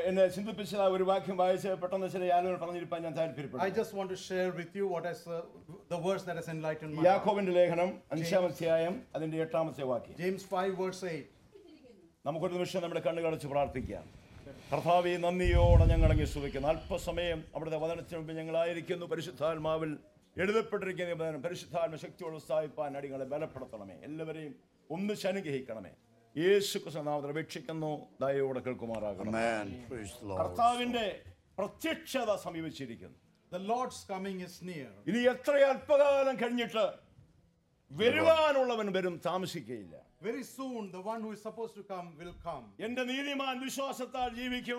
എന്നെ ചിന്തിപ്പിച്ച ആ ഒരു വാക്യം വായിച്ച് പെട്ടെന്ന് ചില ആളുകൾ പറഞ്ഞിരിക്കാൻ ഞാൻ I താല്പര്യപ്പെടുന്നു just want to share with you what has uh, the verse that has enlightened my heart. യാക്കോബിന്റെ ലേഖനം അഞ്ചാം അധ്യായം അതിന്റെ എട്ടാമത്തെ വാക്യം James 5, verse 8. നമുക്കൊരു നിമിഷം നമ്മുടെ കണ്ണുകളടച്ച് പ്രാർത്ഥിക്കാം കർത്താവെ നന്ദിയോടെ ഞങ്ങൾ അങ്ങ് സ്തുതിക്കുന്നു അല്പസമയം അവിടുത്തെ വചനത്തിന് മുമ്പ് ഞങ്ങളായിരിക്കുന്നു പരിശുദ്ധാത്മാവിൽ എഴുതപ്പെട്ടിരിക്കുന്ന ഈ വചനം പരിശുദ്ധാത്മ ശക്തിയോട് ഉത്സാഹിപ്പാൻ അടികളെ ബലപ്പെടുത്തണമേ എല്ലാവരെയും ഒന്ന് ശനുഗ്രഹിക്കണമേ യേശു കൃഷ്ണനാമത്തിൽ അപേക്ഷിക്കുന്നു ദയോടെ കേൾക്കുമാറാകണം Amen. Praise the Lord. കർത്താവിന്റെ പ്രത്യക്ഷത സമീപിച്ചിരിക്കുന്നു The Lord's coming is near. ഇനി എത്ര അല്പകാലം കഴിഞ്ഞിട്ട് വരുവാനുള്ളവൻ വരും താമസിക്കുകയില്ല Very soon, the one who is supposed to come will come. എന്റെ നീതിമാൻ വിശ്വാസത്താൽ ജീവിക്കും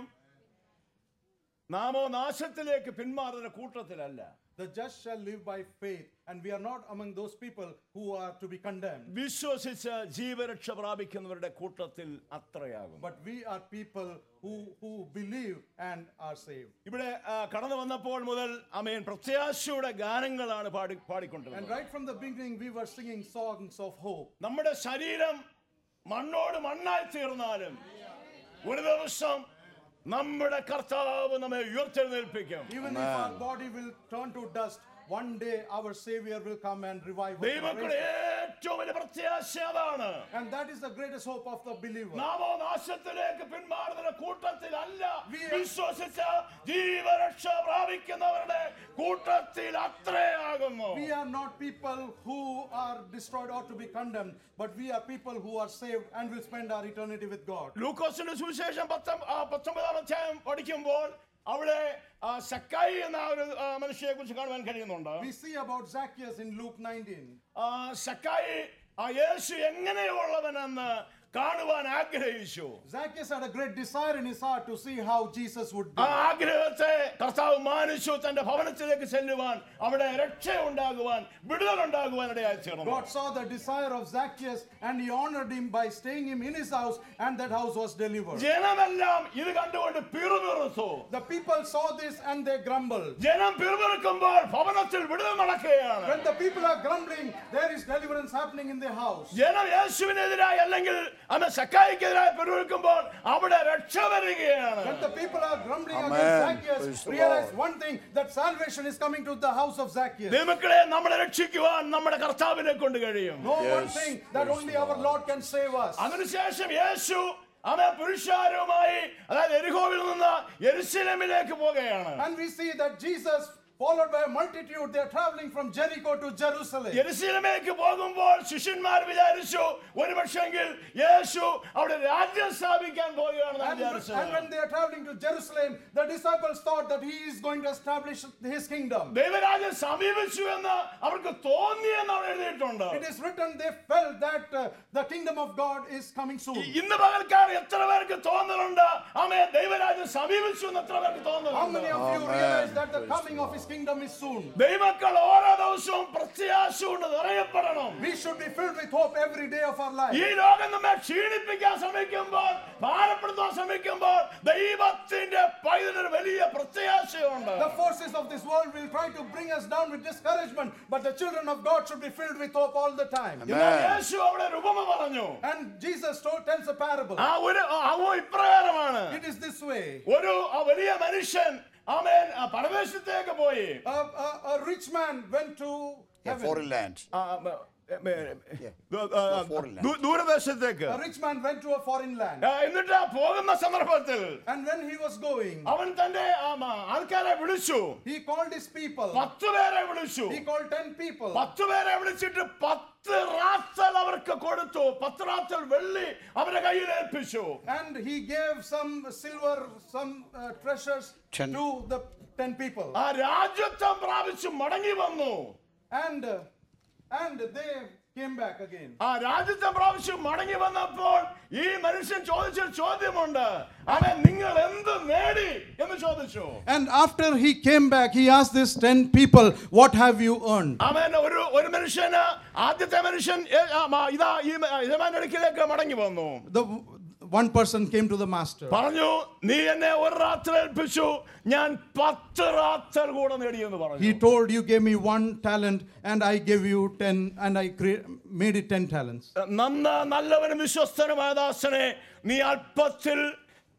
നാമോ നാശത്തിലേക്ക് പിന്മാറുന്ന കൂട്ടത്തിലല്ല The just shall live by faith, and we are not among those people who are to be condemned. വിശ്വസിച്ച് ജീവരക്ഷ പ്രാപിക്കുന്നവരുടെ കൂട്ടത്തിൽ അത്രയാകും But we are people who, who believe and are saved. ഇവിടെ ആ, കടന്നു വന്നപ്പോൾ മുതൽ അമേൻ പ്രത്യാശയുടെ ഗാനങ്ങളാണ് പാടി And പാടിക്കൊണ്ടിരുന്നത് right from the beginning, we were singing songs of hope. നമ്മുടെ ശരീരം മണ്ണോട് മണ്ണായി തീർന്നാലും ഒരു ദിവസം നമ്മുടെ കർത്താവ് നമ്മെ ഉയർത്തെഴുന്നേൽപ്പിക്കും Even if our body will turn to dust, one day our Savior will come and revive us. and ദൈവങ്ങളുടെ raise us. ഏറ്റവും വലിയ പ്രത്യാശ അതാണ് And that is the greatest hope of the believer. നാമോ നാശത്തിലേക്ക് പിന്മാറുന്ന കൂട്ടത്തിലല്ല We- വിശ്വസിച്ച ജീവരക്ഷ പ്രാപിക്കുന്നവരുടെ കൂട്ടത്തിൽ അത്രയാകുന്നു We are not people who are destroyed or to be condemned, but we are people who are saved and will spend our eternity with God. ലൂക്കോസിന്റെ സുവിശേഷം പത്തൊ- ആ, പത്തൊമ്പതാം അധ്യായം പഠിക്കുമ്പോൾ അവിടെ ആ, സക്കായി എന്ന ആ ഒരു ആ, മനുഷ്യനെ കുറിച്ച് കാണുവാൻ കഴിയുന്നുണ്ട് We see about Zacchaeus in Luke 19. ആ, സക്കായി ആ യേശു എങ്ങനെയുള്ളവനെന്ന് കാണുവാൻ ആഗ്രഹിച്ചു Zacchaeus had a great desire in his heart to see how Jesus would ആ be. ആഗ്രഹത്തെ കർത്താവ് മാനിച്ചു തന്റെ ഭവനത്തിലേക്ക് ചെല്ലുവാൻ അവിടെ രക്ഷ ഉണ്ടാകുവാൻ വിടുതൽ ഉണ്ടാകുവാൻ ഇടയായി തീർന്നു God saw the desire of Zacchaeus and he honored him by staying him in his house, and that house was delivered. ജനമെല്ലാം ഇത് കണ്ടുകൊണ്ട് പിറുപിറുത്തു The people saw this and they grumbled. ജനം പിറുപിറുക്കുമ്പോൾ ഭവനത്തിൽ വിടുതൽ നടക്കുകയാണ് When the people are grumbling, there is deliverance happening in their house. ജനം യേശുവിനെതിരായി അല്ലെങ്കിൽ അന്ന് സക്കായിക്കെതിരായി പിറുപിറുക്കുമ്പോൾ അവിടെ രക്ഷ വരികയാണ് When the people are grumbling Amen. against Praise Zacchaeus, the realize Lord. one thing that salvation is coming to the house of Zacchaeus. ദൈവമക്കളെ നമ്മളെ രക്ഷിക്കുവാൻ നമ്മുടെ കർത്താവിനെ കൊണ്ട് കഴിയും No one Yes, thing that praise only the our Lord. Lord can save us. അതിനുശേഷം യേശു അവൻ പുരുഷാരവുമായി അതായത് എരിഹോവിൽ നിന്ന് യെരുശലേമിലേക്ക് പോകുകയാണ് And we see that Jesus, followed by a multitude, they are traveling from Jericho to Jerusalem. യെരുശലേമിലേക്ക് പോകുമ്പോൾ ശിഷ്യന്മാർ വിചാരിച്ചു ഒരുപക്ഷെങ്കിൽ യേശു അവിടെ രാജ്യം സ്ഥാപിക്കാൻ പോവുകയാണെന്ന് And, വിചാരിച്ചത് and when they are traveling to Jerusalem, the disciples thought that he is going to establish his kingdom. ദൈവരാജ്യം സമീപിച്ചു എന്ന് അവർക്ക് തോന്നിയെന്ന് അവിടെ എഴുതിയിട്ടുണ്ട് It is written they felt that uh, the kingdom of God is coming soon. ഇന്ന് പകൽക്കാർ എത്ര പേർക്ക് തോന്നലുണ്ട് ആമേ ദൈവരാജ്യം സമീപിച്ചു എന്ന് എത്ര പേർക്ക് How many തോന്നലുണ്ട് of you Amen. realize that the Praise the coming of his kingdom is soon? ദൈവക്കൾ ഓരോ ദിവസവും പ്രത്യാശ കൊണ്ട് നിറയപ്പെടണം We should be filled with hope every day of our life. ഈ ലോകം നമ്മെ ക്ഷീണിപ്പിക്കാൻ ശ്രമിക്കുമ്പോൾ ഭാരപ്പെടുത്താൻ ശ്രമിക്കുമ്പോൾ ദൈവത്തിന്റെ പൈതലൊരു വലിയ പ്രത്യാശയുണ്ട് The forces of this world will try to bring us down with discouragement, but the children of God should be filled with hope all the time. എന്നാൽ Amen. യേശു അവിടെ ഒരു ഉപമ പറഞ്ഞു And Jesus told, tells a parable. ആ ഒരു അവ ഇപ്രകാരമാണ് It is this way. ഒരു ആ വലിയ മനുഷ്യൻ ആമേൻ ആ പരദേശത്തേക്ക് പോയി A, a, a rich man went to Yeah, heaven. foreign land. ആ, മ, മ, Yeah. ദൂ- ആ, The foreign land. ദൂ- ദൂരദേശത്തേക്ക് A rich man went to a foreign land. ആ, എന്നിട്ട് ആ പോകുന്ന സന്ദർഭത്തിൽ And when he was going, അവൻ തന്റെ ആ, മ, ആൾക്കാരെ വിളിച്ചു he called his people. പത്ത് പേരെ വിളിച്ചു He called 10 people. പത്ത് പേരെ വിളിച്ചിട്ട് പത്ത് റാത്തൽ അവർക്ക് കൊടുത്തു പത്ത് റാത്തൽ വെള്ളി അവരുടെ കയ്യിൽ ഏൽപ്പിച്ചു And he gave some silver, some uh, treasures Ten. to the 10 people. ആ രാജ്യത്വം പ്രാപിച്ചു മടങ്ങി വന്നു And, uh, and they came back again. ആ രാജ്യത്വം പ്രാപിച്ചു മടങ്ങി വന്നപ്പോൾ ഈ മനുഷ്യൻ ചോദിച്ചൊരു ചോദ്യമുണ്ട് അവൻ നിങ്ങൾ എന്ത് നേടി എന്ന് ചോദിച്ചു And after he came back, he asked these 10 people, What have you earned? അവൻ ഒരു ഒരു മനുഷ്യന് ആദ്യത്തെ മനുഷ്യൻ ഏ, ആ, മ- ഇതാ ഈ മ- യജമാന്റെ അടുക്കിലേക്ക് മടങ്ങി വന്നു The one person came to the master. പറഞ്ഞു നീ എന്നെ ഒരു റാത്തൽ ഏൽപ്പിച്ചു ഞാൻ പത്ത് റാത്തൽ കൂടെ നേടിയെന്ന് He പറഞ്ഞു told, You gave me one talent, and I gave you 10, and I cre- made it 10 talents. നന്ന നല്ലവനും വിശ്വസ്തനുമായ ദാസനെ നീ അല്പത്തിൽ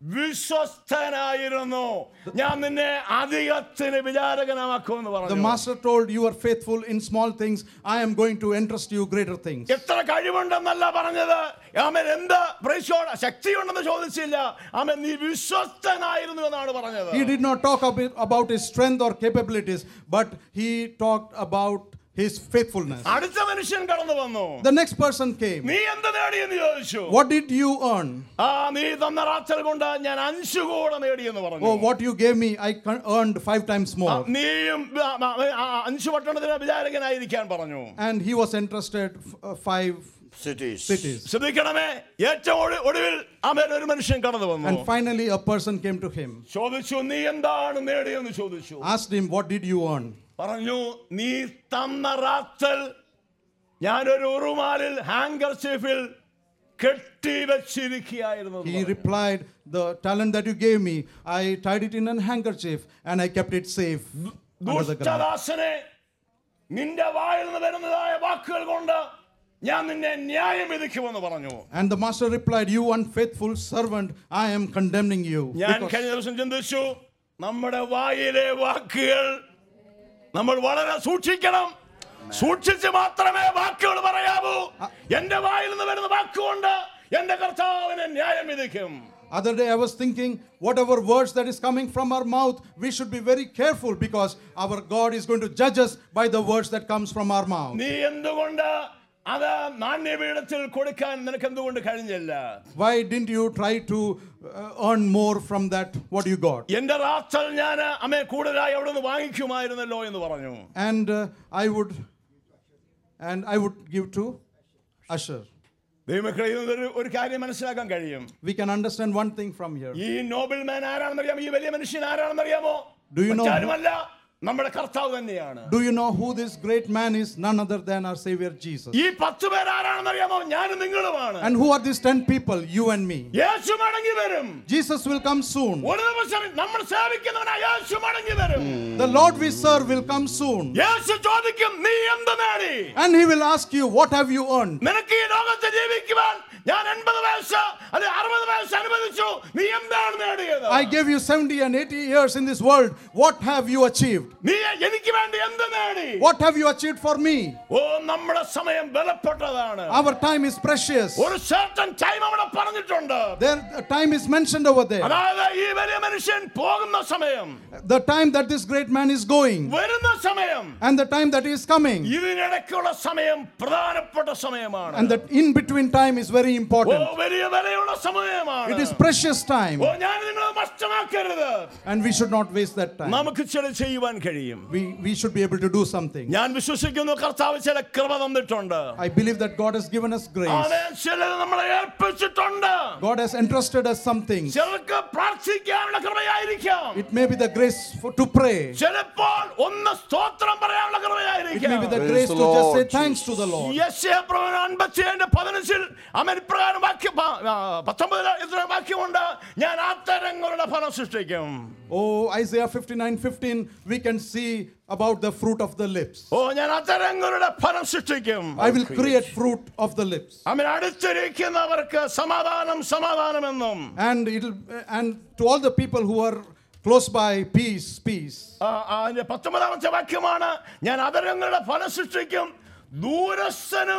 വിശ്വസ്തനായിരുന്നു ഞാൻ നിന്നെ അധികത്തിന് വിചാരകനാക്കുമെന്ന് The പറഞ്ഞു master told, You are faithful in small things. I am going to entrust you greater things. എത്ര കഴിവുണ്ടെന്നല്ല പറഞ്ഞത് അവൻ എന്ത് പ്രൈസോട് ശക്തിയുണ്ടെന്ന് ചോദിച്ചില്ല അവൻ നീ വിശ്വസ്തനായിരുന്നു എന്നാണ് പറഞ്ഞത് He did not talk a bit about his strength or capabilities, but he talked about his faithfulness. അടുത്ത മനുഷ്യൻ കടന്നു വന്നു The next person came. നീ എന്ത് നേടിയെന്ന് ചോദിച്ചു What did you earn? ആ നീ തന്ന റാച്ചൽ കൊണ്ട് ഞാൻ അഞ്ചു കൂടെ നേടിയെന്ന് പറഞ്ഞു Oh, what you gave me, I con- earned five times ആ, more. നീയും ആ, ആ, ആ, അഞ്ചു പട്ടണത്തിന് വിചാരകനായിരിക്കാൻ പറഞ്ഞു And he was entrusted f- uh, five cities. ശ്രദ്ധിക്കണമേ ഏറ്റവും ഒടു- ഒടുവിൽ അവൻ ഒരു മനുഷ്യൻ കടന്നു വന്നു And finally, a person came to him, ചോദിച്ചു നീ എന്താണ് നേടിയെന്ന് ചോദിച്ചു asked him, What did you earn? പറഞ്ഞു നീ തന്ന റാത്തൽ ഞാനൊരു ഉറുമാലിൽ ഹാങ്കർ ചീഫിൽ കെട്ടി വെച്ചിരിക്കുകയായിരുന്നു എന്ന് He പറഞ്ഞു. replied, The talent that you gave me, I tied it in a handkerchief and I kept it safe under the ground. ദുഷ്ടദാസനെ നിന്റെ വായിൽ നിന്ന് വരുന്നതായ വാക്കുകൾ കൊണ്ട് ഞാൻ നിന്നെ ന്യായം വിധിക്കുമെന്ന് പറഞ്ഞു And the master replied, You unfaithful servant, I am condemning you. ഞാൻ Because- കഴിഞ്ഞ ദിവസം ചിന്തിച്ചു നമ്മുടെ വായിലെ വാക്കുകൾ നമ്മൾ വളരെ സൂക്ഷിക്കണം സൂക്ഷിച്ച് മാത്രമേ വാക്കുകൾ പറയാവൂ എന്റെ വായിൽ നിന്ന് വരുന്ന വാക്കുകൊണ്ട് എന്റെ കർത്താവിനെ ന്യായം വിധിക്കും Other day I was thinking, whatever words that is coming from our mouth, we should be very careful because our God is going to judge us by the words that comes from our mouth. നീ എന്തുകൊണ്ട് അത് നാണ്യപീഠത്തിൽ കൊടുക്കാൻ നിനക്ക് എന്തുകൊണ്ട് കഴിഞ്ഞില്ല Why didn't you try to uh, earn more from that what you got? എന്റെ റാത്തൽ ഞാൻ അമ്മേ കൂടുതലായി അവിടെ നിന്ന് വാങ്ങിക്കുമായിരുന്നല്ലോ എന്ന് പറഞ്ഞു And uh, I would and I would give to Usher. ദൈവമക്കളെ ഇതൊരു ഒരു കാര്യം മനസ്സിലാക്കാൻ കഴിയും We can understand one thing from here. ഈ നോബൽ മാൻ ആരാണെന്നറിയാമോ ഈ വലിയ മനുഷ്യൻ ആരാണെന്നറിയാമോ Do you know- മറ്റാരുമല്ല നമ്മുടെ കർത്താവ് തന്നെയാണ് Do you know who this great man is? None other than our Savior Jesus. ഈ പത്ത് പേർ ആരാണെന്നറിയാമോ ഞാനും നിങ്ങളുമാണ് And who are these ten people? You and me. യേശു മടങ്ങി വരും Jesus will come soon. ഒരു ദിവസം നമ്മൾ സേവിക്കുന്നവനാ യേശു മടങ്ങി വരും The Lord we serve will come soon. യേശു ചോദിക്കും നീ എന്ത് നേടി And he will ask you, What have you earned? നിനക്ക് ഈ ലോകത്ത് ജീവിക്കുവാൻ ഞാൻ എൺപത് വയസ്സ് അല്ലെ അറുപത് വയസ്സ് അനുവദിച്ചു നീ എന്താണ് നേടിയത് I gave you 70 and 80 years in this world. What have you achieved? നീ എനിക്ക് വേണ്ടി എന്ത് നേടി What have you achieved for me? ഓ നമ്മുടെ സമയം ബലപ്പെട്ടതാണ് Our time is precious. ഒരു certain ടൈം അവിടെ പറഞ്ഞിട്ടുണ്ട് There, the time is mentioned over there. അതായത് ഈ വലിയ മനുഷ്യൻ പോകുന്ന സമയം The time that this great man is going വരുന്ന സമയം and the time that he is coming. ഇതിനിടയ്ക്കുള്ള സമയം പ്രധാനപ്പെട്ട സമയമാണ് And that in between time is very oh important. വലിയ വിലയുള്ള സമയമാണ് It is precious time. ഓ ഞാൻ നിങ്ങളെ നഷ്ടമാക്കരുത് And we should not waste that time. നമുക്ക് ചില ചെയ്യുവാൻ കഴിയും We, we should be able to do something. ഞാൻ വിശ്വസിക്കുന്നു കർത്താവ് ചില കൃപ തന്നിട്ടുണ്ട് I believe that God has given us grace. അവൻ ചിലത് നമ്മളെ ഏൽപ്പിച്ചിട്ടുണ്ട് God has entrusted us something. ചിലർക്ക് പ്രാർത്ഥിക്കാനുള്ള കൃപയായിരിക്കാം It may be the grace for, to pray. ചിലപ്പോൾ ഒന്ന് സ്തോത്രം പറയാനുള്ള It may be കൃപയായിരിക്കാം the Praise grace the to just say Lord, thanks to the Lord. യശയപ്രവചനം അൻപത്തിയേഴിന്റെ പതിനഞ്ചിൽ അവൻ ഇപ്രകാരം വാക്യം പ- ആ, പത്തൊമ്പതിൽ ഇത്ര വാക്യമുണ്ട് ഞാൻ അത്തരങ്ങളുടെ ഫലം സൃഷ്ടിക്കും Oh, Isaiah 59 15, we can see about the fruit of the lips. ഓ ഞാൻ അത്തരങ്ങളുടെ ഫലം സൃഷ്ടിക്കും I will create fruit of the lips. അവൻ അടുത്തിരിക്കുന്നവർക്ക് സമാധാനം സമാധാനമെന്നും And it'll and to all the people who are close by, peace, peace. ആ, ആ, അതിന്റെ പത്തൊമ്പതാമത്തെ വാക്യമാണ് ഞാൻ അതരങ്ങളുടെ ഫലം സൃഷ്ടിക്കും ദൂരസ്ഥനും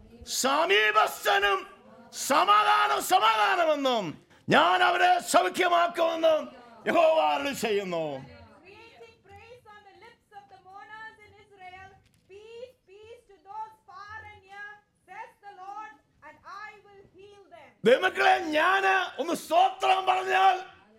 സമീപസ്ഥനും സമാധാനം സമാധാനമെന്നും ഞാൻ അവരെ സൗഖ്യമാക്കുമെന്നും യഹോവാറിൽ ചെയ്യുന്നു Creating praise on the lips of the mourners in Israel. Peace, peace to those far and near, says the Lord, and I will heal them. ദൈവമക്കളെ ഞാന് ഒന്ന് സ്തോത്രം പറഞ്ഞാൽ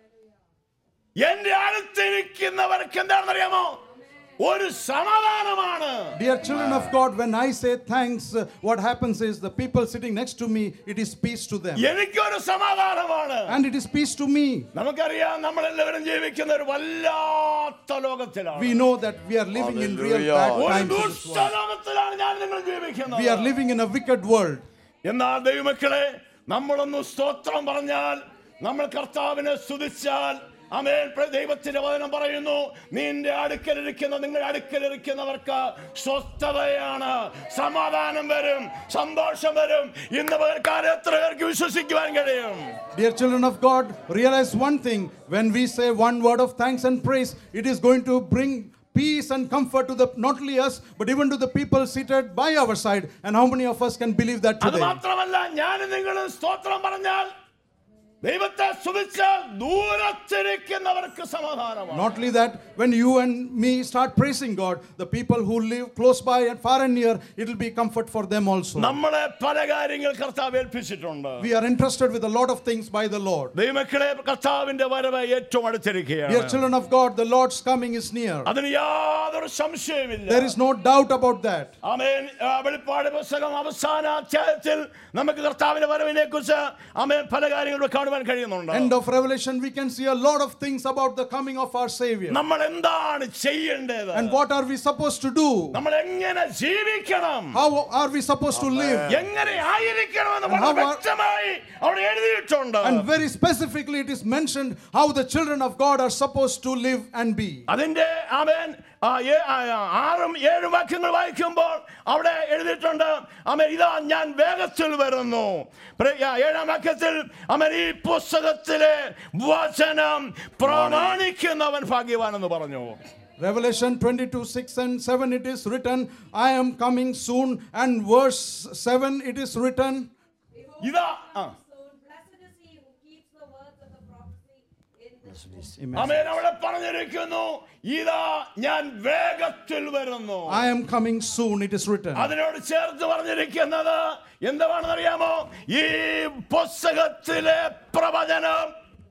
എന്റെ അടുത്തിരിക്കുന്നവർക്ക് എന്താണെന്നറിയാമോ ഒരു സമാധാനമാണ് Dear children of God, when I say thanks, uh, what happens is the people sitting next to me, it is peace to them. എനിക്കൊരു സമാധാനമാണ് And it is peace to me. നമുക്കറിയാം നമ്മളെല്ലാവരും ജീവിക്കുന്ന ഒരു വല്ലാത്ത ലോകത്തിലാണ് We know that we are living in real Hallelujah. bad ഒരു times in this ദുഷ്ട world. ലോകത്തിലാണ് ഞാൻ നിങ്ങൾ ജീവിക്കുന്നത് We are living in a wicked world. എന്നാൽ ദൈവമക്കളെ നമ്മളൊന്ന് സ്തോത്രം പറഞ്ഞാൽ നമ്മൾ കർത്താവിനെ സ്തുതിച്ചാൽ അമേൻ പ്ര- ദൈവത്തിന്റെ വചനം പറയുന്നു നിന്റെ അടുക്കലിരിക്കുന്ന നിങ്ങളുടെ അടുക്കലിരിക്കുന്നവർക്ക് സ്വസ്ഥതയാണ് സമാധാനം വരും സന്തോഷം വരും ഇന്ന് പകർക്കാലം എത്ര പേർക്ക് വിശ്വസിക്കുവാൻ കഴിയും Dear children of God, realize one thing when we say one word of thanks and praise, it is going to bring peace and comfort to the not only us but even to the people seated by our side. And how many of us can believe that അത് today? മാത്രമല്ല ഞാനും നിങ്ങളും സ്തോത്രം പറഞ്ഞാൽ ദൈവത്തെ സ്തുതിച്ചാൽ ദൂരത്തിരിക്കുന്നവർക്ക് സമാധാനമാണ് Not only that, when you and me start praising God, the people who live close by and far and near, it will be comfort for them also. നമ്മളെ പല കാര്യങ്ങൾ കർത്താവ് ഏൽപ്പിച്ചിട്ടുണ്ട് We are entrusted with a lot of things by the Lord. ദൈവമക്കളെ കർത്താവിന്റെ വരവ് ഏറ്റവും Dear അടുത്തിരിക്കുകയാണ് children of God, the Lord's coming is near. അതിന് യാതൊരു സംശയമില്ല There is no doubt about that. ആമേൻ ആ, വെളിപ്പാട് പുസ്തകം അവസാന അധ്യായത്തിൽ നമുക്ക് കർത്താവിന്റെ വരവിനെ കുറിച്ച് ആമേൻ പല കാര്യങ്ങളും കാണുവാൻ കഴിയുന്നുണ്ട് End of Revelation, we can see a lot of things about the coming of our Savior. നമ്മൾ എന്താണ് ചെയ്യേണ്ടത് And what are we supposed to do? നമ്മൾ എങ്ങനെ ജീവിക്കണം How are we supposed to live? എങ്ങനെ ആയിരിക്കണമെന്ന് And വളരെ how are- വ്യക്തമായി അവിടെ എഴുതിയിട്ടുണ്ട് And very specifically, it is mentioned how the children of God are supposed to live and be. അതിന്റെ ആമേൻ ആ, ഏ- ആ, ആ, ആറും ഏഴും വാക്യങ്ങൾ വായിക്കുമ്പോൾ അവിടെ എഴുതിയിട്ടുണ്ട് അമേൻ ഇതാ ഞാൻ വേഗത്തിൽ വരുന്നു പ്ര- ആ, ഏഴാം വാക്യത്തിൽ അമേൻ ഈ പുസ്തകത്തിലെ വചനം പ്രമാണിക്കുന്നവൻ ഭാഗ്യവാൻ എന്ന് പറഞ്ഞു Revelation 22 6 and 7 it is written, I am coming soon. And verse 7 it is written, Behold, ഇതാ ആ, soon, blessed is he who keeps the words of the prophecy in this book. അമേൻ അവിടെ പറഞ്ഞിരിക്കുന്നു ഇതാ ഞാൻ വേഗത്തിൽ വരുന്നു I am coming soon, it is written. അതിനോട് ചേർത്ത് പറഞ്ഞിരിക്കുന്നത് എന്താണെന്നറിയാമോ ഈ പുസ്തകത്തിലെ പ്രവചനം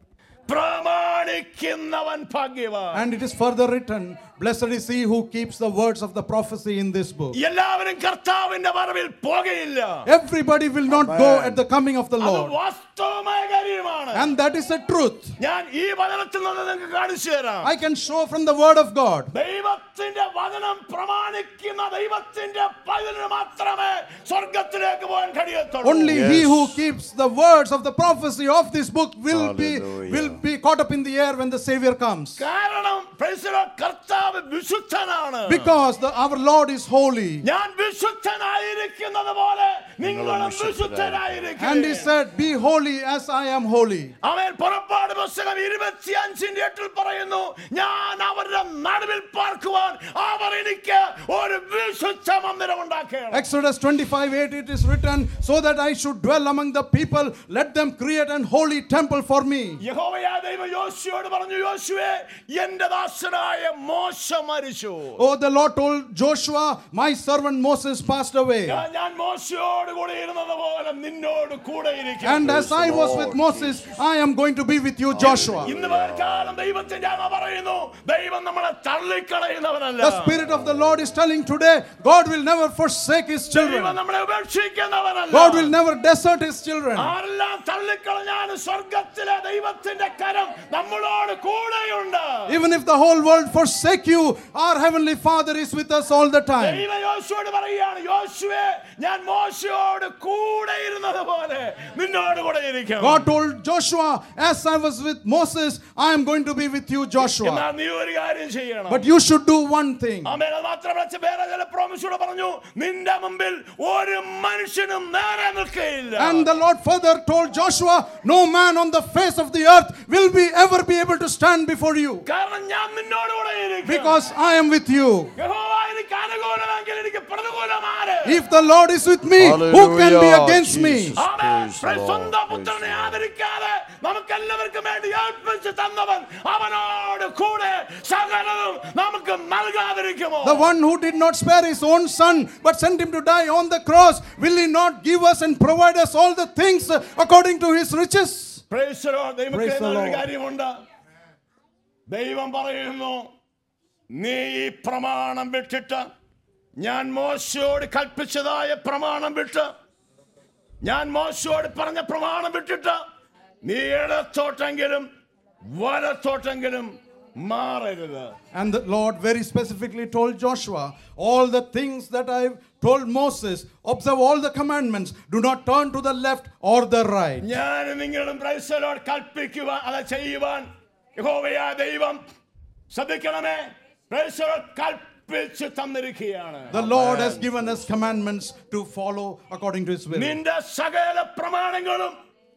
പ്രമാണിക്കുന്നവൻ ഭാഗ്യവാൻ And it is further written, Blessed is he who keeps the words of the prophecy in this book. എല്ലാവരും കർത്താവിന്റെ വരവിൽ പോകുകയില്ല Everybody will not go at the coming of the അത് Lord. വാസ്തവമായ കാര്യമാണ് And that is the truth. ഞാൻ ഈ വചനത്തിൽ നിന്ന് നിങ്ങൾക്ക് കാണിച്ചു തരാം I can show from the word of God. ദൈവത്തിന്റെ വചനം പ്രമാണിക്കുന്ന ദൈവത്തിന്റെ പൈതലിന് മാത്രമേ സ്വർഗത്തിലേക്ക് പോകാൻ കഴിയത്തുള്ളൂ Only he who keeps the words of the prophecy of this book will be Hallelujah. will be caught up in the air when the Savior comes. കാരണം praise the Lord, കർത്താവ് വിശുദ്ധനാണ് Because the, our Lord is holy. ഞാൻ വിശുദ്ധനായിരിക്കുന്നത് പോലെ നിങ്ങളും And he വിശുദ്ധരായിരിക്കും said, Be holy as I am holy. അവൻ പുറപ്പാട് പുസ്തകം ഇരുപത്തിയഞ്ചിന്റെ എട്ടിൽ പറയുന്നു ഞാൻ അവരുടെ നടുവിൽ പാർക്കുവാൻ അവർ എനിക്ക് ഒരു വിശുദ്ധ മന്ദിരം ഉണ്ടാക്കണം Exodus 25 8 it is written, So that I should dwell among the people, let them create an holy temple for me. യഹോവയാ ദൈവം യോശുവോട് പറഞ്ഞു യോശുവേ എന്റെ ദാസനായ മോശ മരിച്ചു Oh, the Lord told Joshua, My servant Moses passed away. ഞാൻ ഞാൻ മോശയോട് കൂടെ ഇരുന്നത് പോലെ നിന്നോട് കൂടെ ഇരിക്കും And as I was with Moses, I am going to be with you, Joshua. ഇന്ന് കാലം ദൈവത്തിന്റെ ആത്മ പറയുന്നു ദൈവം നമ്മളെ തള്ളിക്കളയുന്നവനല്ല The Spirit of the Lord is telling today, God will never forsake His ദൈവം children. നമ്മളെ ഉപേക്ഷിക്കുന്നവനല്ല God will never desert His children. ആരെല്ലാം തള്ളിക്കളഞ്ഞാലും സ്വർഗത്തിലെ ദൈവത്തിന്റെ കരം നമ്മളോട് കൂടെയുണ്ട് Even if the whole world forsake you, our Heavenly Father is with us all the time. ദൈവം യോശുവോട് പറയുകയാണ് യോശുവേ ഞാൻ മോശയോട് കൂടെ ഇരുന്നത് പോലെ നിന്നോട് കൂടെ ഇരിക്കും God told Joshua, As I was with Moses, I am going to be with you, Joshua. എന്നാൽ നീ ഒരു കാര്യം ചെയ്യണം But you should do one thing. ആമേൻ. അത് മാത്രമല്ല ചെ- വേറെ ചില പ്രോമിസോട് പറഞ്ഞു നിന്റെ മുമ്പിൽ ഒരു മനുഷ്യനും നേരെ നിൽക്കുകയില്ല And the Lord further told Joshua, No man on the face of the earth will be ever be able to stand before you. കാരണം ഞാൻ നിന്നോട് കൂടെ ഇരിക്കും Because I am with you. യഹോവ എനിക്ക് അനുകൂലമെങ്കിൽ എനിക്ക് പ്രതികൂലമാര് If the Lord is with me, who can be Hallelujah, against me? Jesus. Amen. Praise the സ്വന്തം Lord, പുത്രനെ praise the Lord. ആദരിക്കാതെ നമുക്കെല്ലാവർക്കും വേണ്ടി ഏൽപ്പിച്ച് തന്നവൻ അവനോട് കൂടെ സകലതും നമുക്ക് നൽകാതിരിക്കുമോ The one who did not spare his own son but sent him to die on the cross, will he not give us and provide us all the things uh, according to his riches? Praise the Lord. ദൈവമക്കളെ, Praise the നല്ലൊരു Lord. കാര്യമുണ്ട് ദൈവം പറയുന്നു നീ ഈ പ്രമാണം വിട്ടിട്ട് ഞാൻ മോശയോട് കൽപ്പിച്ചതായ പ്രമാണം വിട്ട് ഞാൻ മോശയോട് പറഞ്ഞ പ്രമാണം വിട്ടിട്ട് നീ ഇടത്തോട്ടെങ്കിലും വലത്തോട്ടെങ്കിലും മാറരുത് And the Lord very specifically told Joshua, All the things that I've told Moses, observe all the commandments, do not turn to the left or the right. ഞാൻ നിങ്ങളും പ്രൈസലോട് കൽപ്പിക്കുവാൻ അത് ചെയ്യുവാൻ യഹോവയായ ദൈവം ശ്രദ്ധിക്കണമേ പ്രൈസലോട് കൽപ്പിച്ച് തന്നിരിക്കുകയാണ് The Lord has given us commandments to follow according to His will. നിന്റെ സകല പ്രമാണങ്ങളും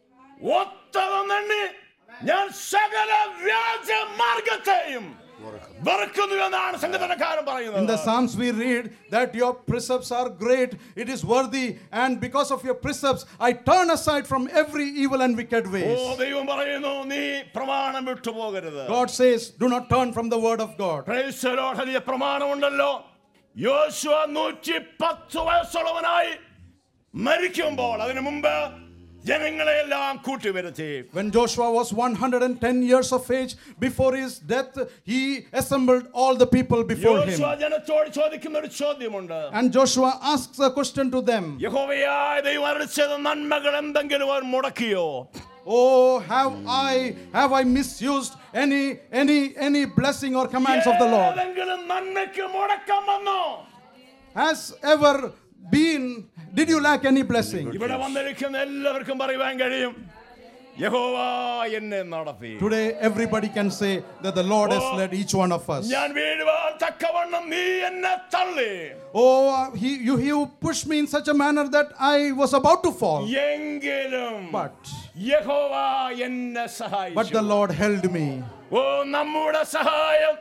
ഒത്തതെന്നെ ഞാൻ സകല വ്യാജ മാർഗത്തെയും വെറുക്കുന്നു എന്നാണ് സംഘടനക്കാരൻ In the പറയുന്നത് Psalms, we read that your precepts are great, it is worthy, and because of your precepts, I turn aside from every evil and wicked oh ways. ദൈവം പറയുന്നു നീ പ്രമാണം വിട്ടുപോകരുത് God says, Do not turn from the word of God. പ്രൈസലോട് വലിയ പ്രമാണമുണ്ടല്ലോ യോശുവ നൂറ്റി പത്ത് വയസ്സുള്ളവനായി മരിക്കുമ്പോൾ അതിനു മുമ്പ് ജനങ്ങളെയെല്ലാം കൂട്ടിവരുത്തി When Joshua was 110 years of age, before his death, he assembled all the people before യോശുവ him. ജനത്തോട് ചോദിക്കുന്ന ഒരു ചോദ്യമുണ്ട് And Joshua asks a question to them യഹോവയായ ദൈവം അരളിച്ചത് നന്മകൾ എന്തെങ്കിലും അവർ മുടക്കിയോ Oh, have I have I misused any any any blessing or commands of the Lord? ഏതെങ്കിലും നന്മയ്ക്ക് മുടക്കം വന്നോ Has ever been did you lack any blessing? ഇവിടെ വന്നിരിക്കുന്ന എല്ലാവർക്കും പറയുവാൻ കഴിയും യഹോവ എന്നെ നടത്തി Today everybody can say that the Lord has led each one of us. ഞാൻ വീഴുവാൻ തക്കവണ്ണം നീ എന്നെ തള്ളി Oh, he you, you pushed me in such a manner that I was about to fall. എങ്കിലും But യഹോവ എന്നെ but സഹായിച്ചു the Lord held me. ഓ നമ്മുടെ സഹായം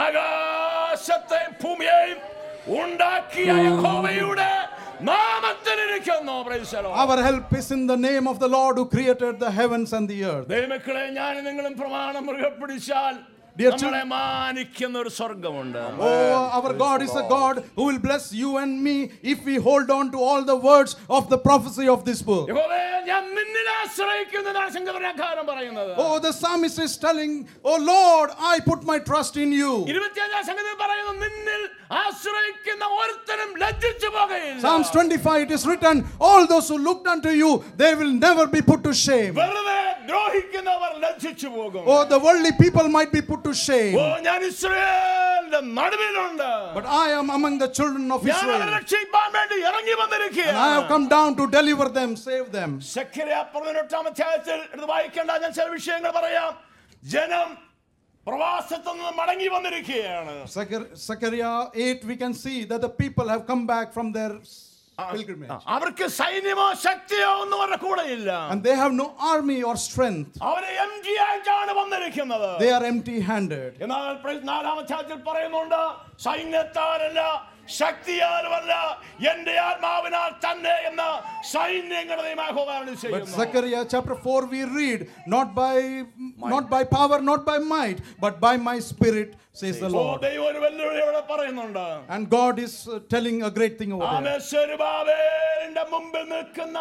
ആകാശത്തെയും ഭൂമിയെയും ഉണ്ടാക്കിയ യഹോവയുടെ നാമത്തിലിരിക്കുന്നു Praise the Lord. Our help is in the name of the Lord who created the heavens and the earth. ദൈവമക്കളെ ഞാൻ നിങ്ങളും പ്രമാണം മുറുകെ പിടിച്ചാൽ Dear നമ്മളെ മാനിക്കുന്ന ഒരു സ്വർഗമുണ്ട് Oh, our God is a God who will bless you and me if we hold on to all the words of the prophecy of this book. യഹോവേ, ഞാൻ നിന്നിൽ ആശ്രയിക്കുന്നതാണ് സംഘടനക്കാരൻ പറയുന്നത് Oh, the psalmist is telling, Oh Lord, I put my trust in you. ഇരുപത്തിയഞ്ചാം സംഗതി പറയുന്നു നിന്നിൽ ആശ്രയിക്കുന്ന ഒരുത്തനും ലജ്ജിച്ചു പോകയില്ല Psalms 25, it is written, All those who looked unto you, they will never be put to shame. വെറുതെ ദ്രോഹിക്കുന്നവർ ലജ്ജിച്ചു പോകും Oh, the worldly people might be put to shame. ഓ ഞാൻ ഇസ്രയേലിന്റെ നടുവിലുണ്ട് But I am among the children of ഞാൻ അവരെ Israel. രക്ഷിപ്പാൻ വേണ്ടി ഇറങ്ങി And I have വന്നിരിക്കുകയാണ് come down to deliver them, save them. Zakariya പതിനെട്ടാം അധ്യായത്തിൽ എടുത്ത് വായിക്കേണ്ട ഞാൻ ചില വിഷയങ്ങൾ പറയാം ജനം പ്രവാസത്തിൽ നിന്ന് മടങ്ങി വന്നിരിക്കുകയാണ് Zechar- Zechariah 8, we can see that the people have come back from their pilgrimage. അവർക്ക് സൈന്യമോ ശക്തിയോ ഒന്നും അവരുടെ കൂടെ ഇല്ല And they have no army or strength. അവരെ എം ജി ആയിട്ടാണ് വന്നിരിക്കുന്നത് They are empty handed. എന്നാൽ പ്ര- നാലാം അധ്യായത്തിൽ പറയുന്നുണ്ട് സൈന്യത്താലല്ല ശക്തിയാലുമല്ല എന്റെ ആത്മാവിനാൽ തന്നെ എന്ന സൈന്യങ്ങളുടെ ദൈവമാഹ്വാനം But ചെയ്യുന്നു Zechariah chapter 4 we read, not by not by power, not by might, but by my spirit, says the oh, Lord. ദൈവം ഒരു വെല്ലുവിളി ഇവിടെ പറയുന്നുണ്ട് And God is uh, telling a great thing over ആമേ there. സെരുബാബേലിന്റെ മുമ്പിൽ നിൽക്കുന്ന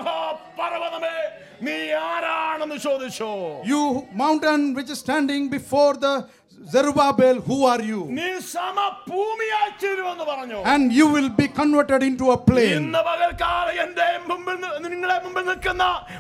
മഹാപർവതമേ നീ ആരാണെന്ന് ചോദിച്ചോ You mountain which is standing before the Zerubbabel, who are you? നീ സമഭൂമിയായി തീരുമെന്ന് പറഞ്ഞു And you will be converted into a plain. ഇന്ന് പകൽക്കാലം എന്റെ മുമ്പിൽ നി- നിങ്ങളെ മുമ്പിൽ നിൽക്കുന്ന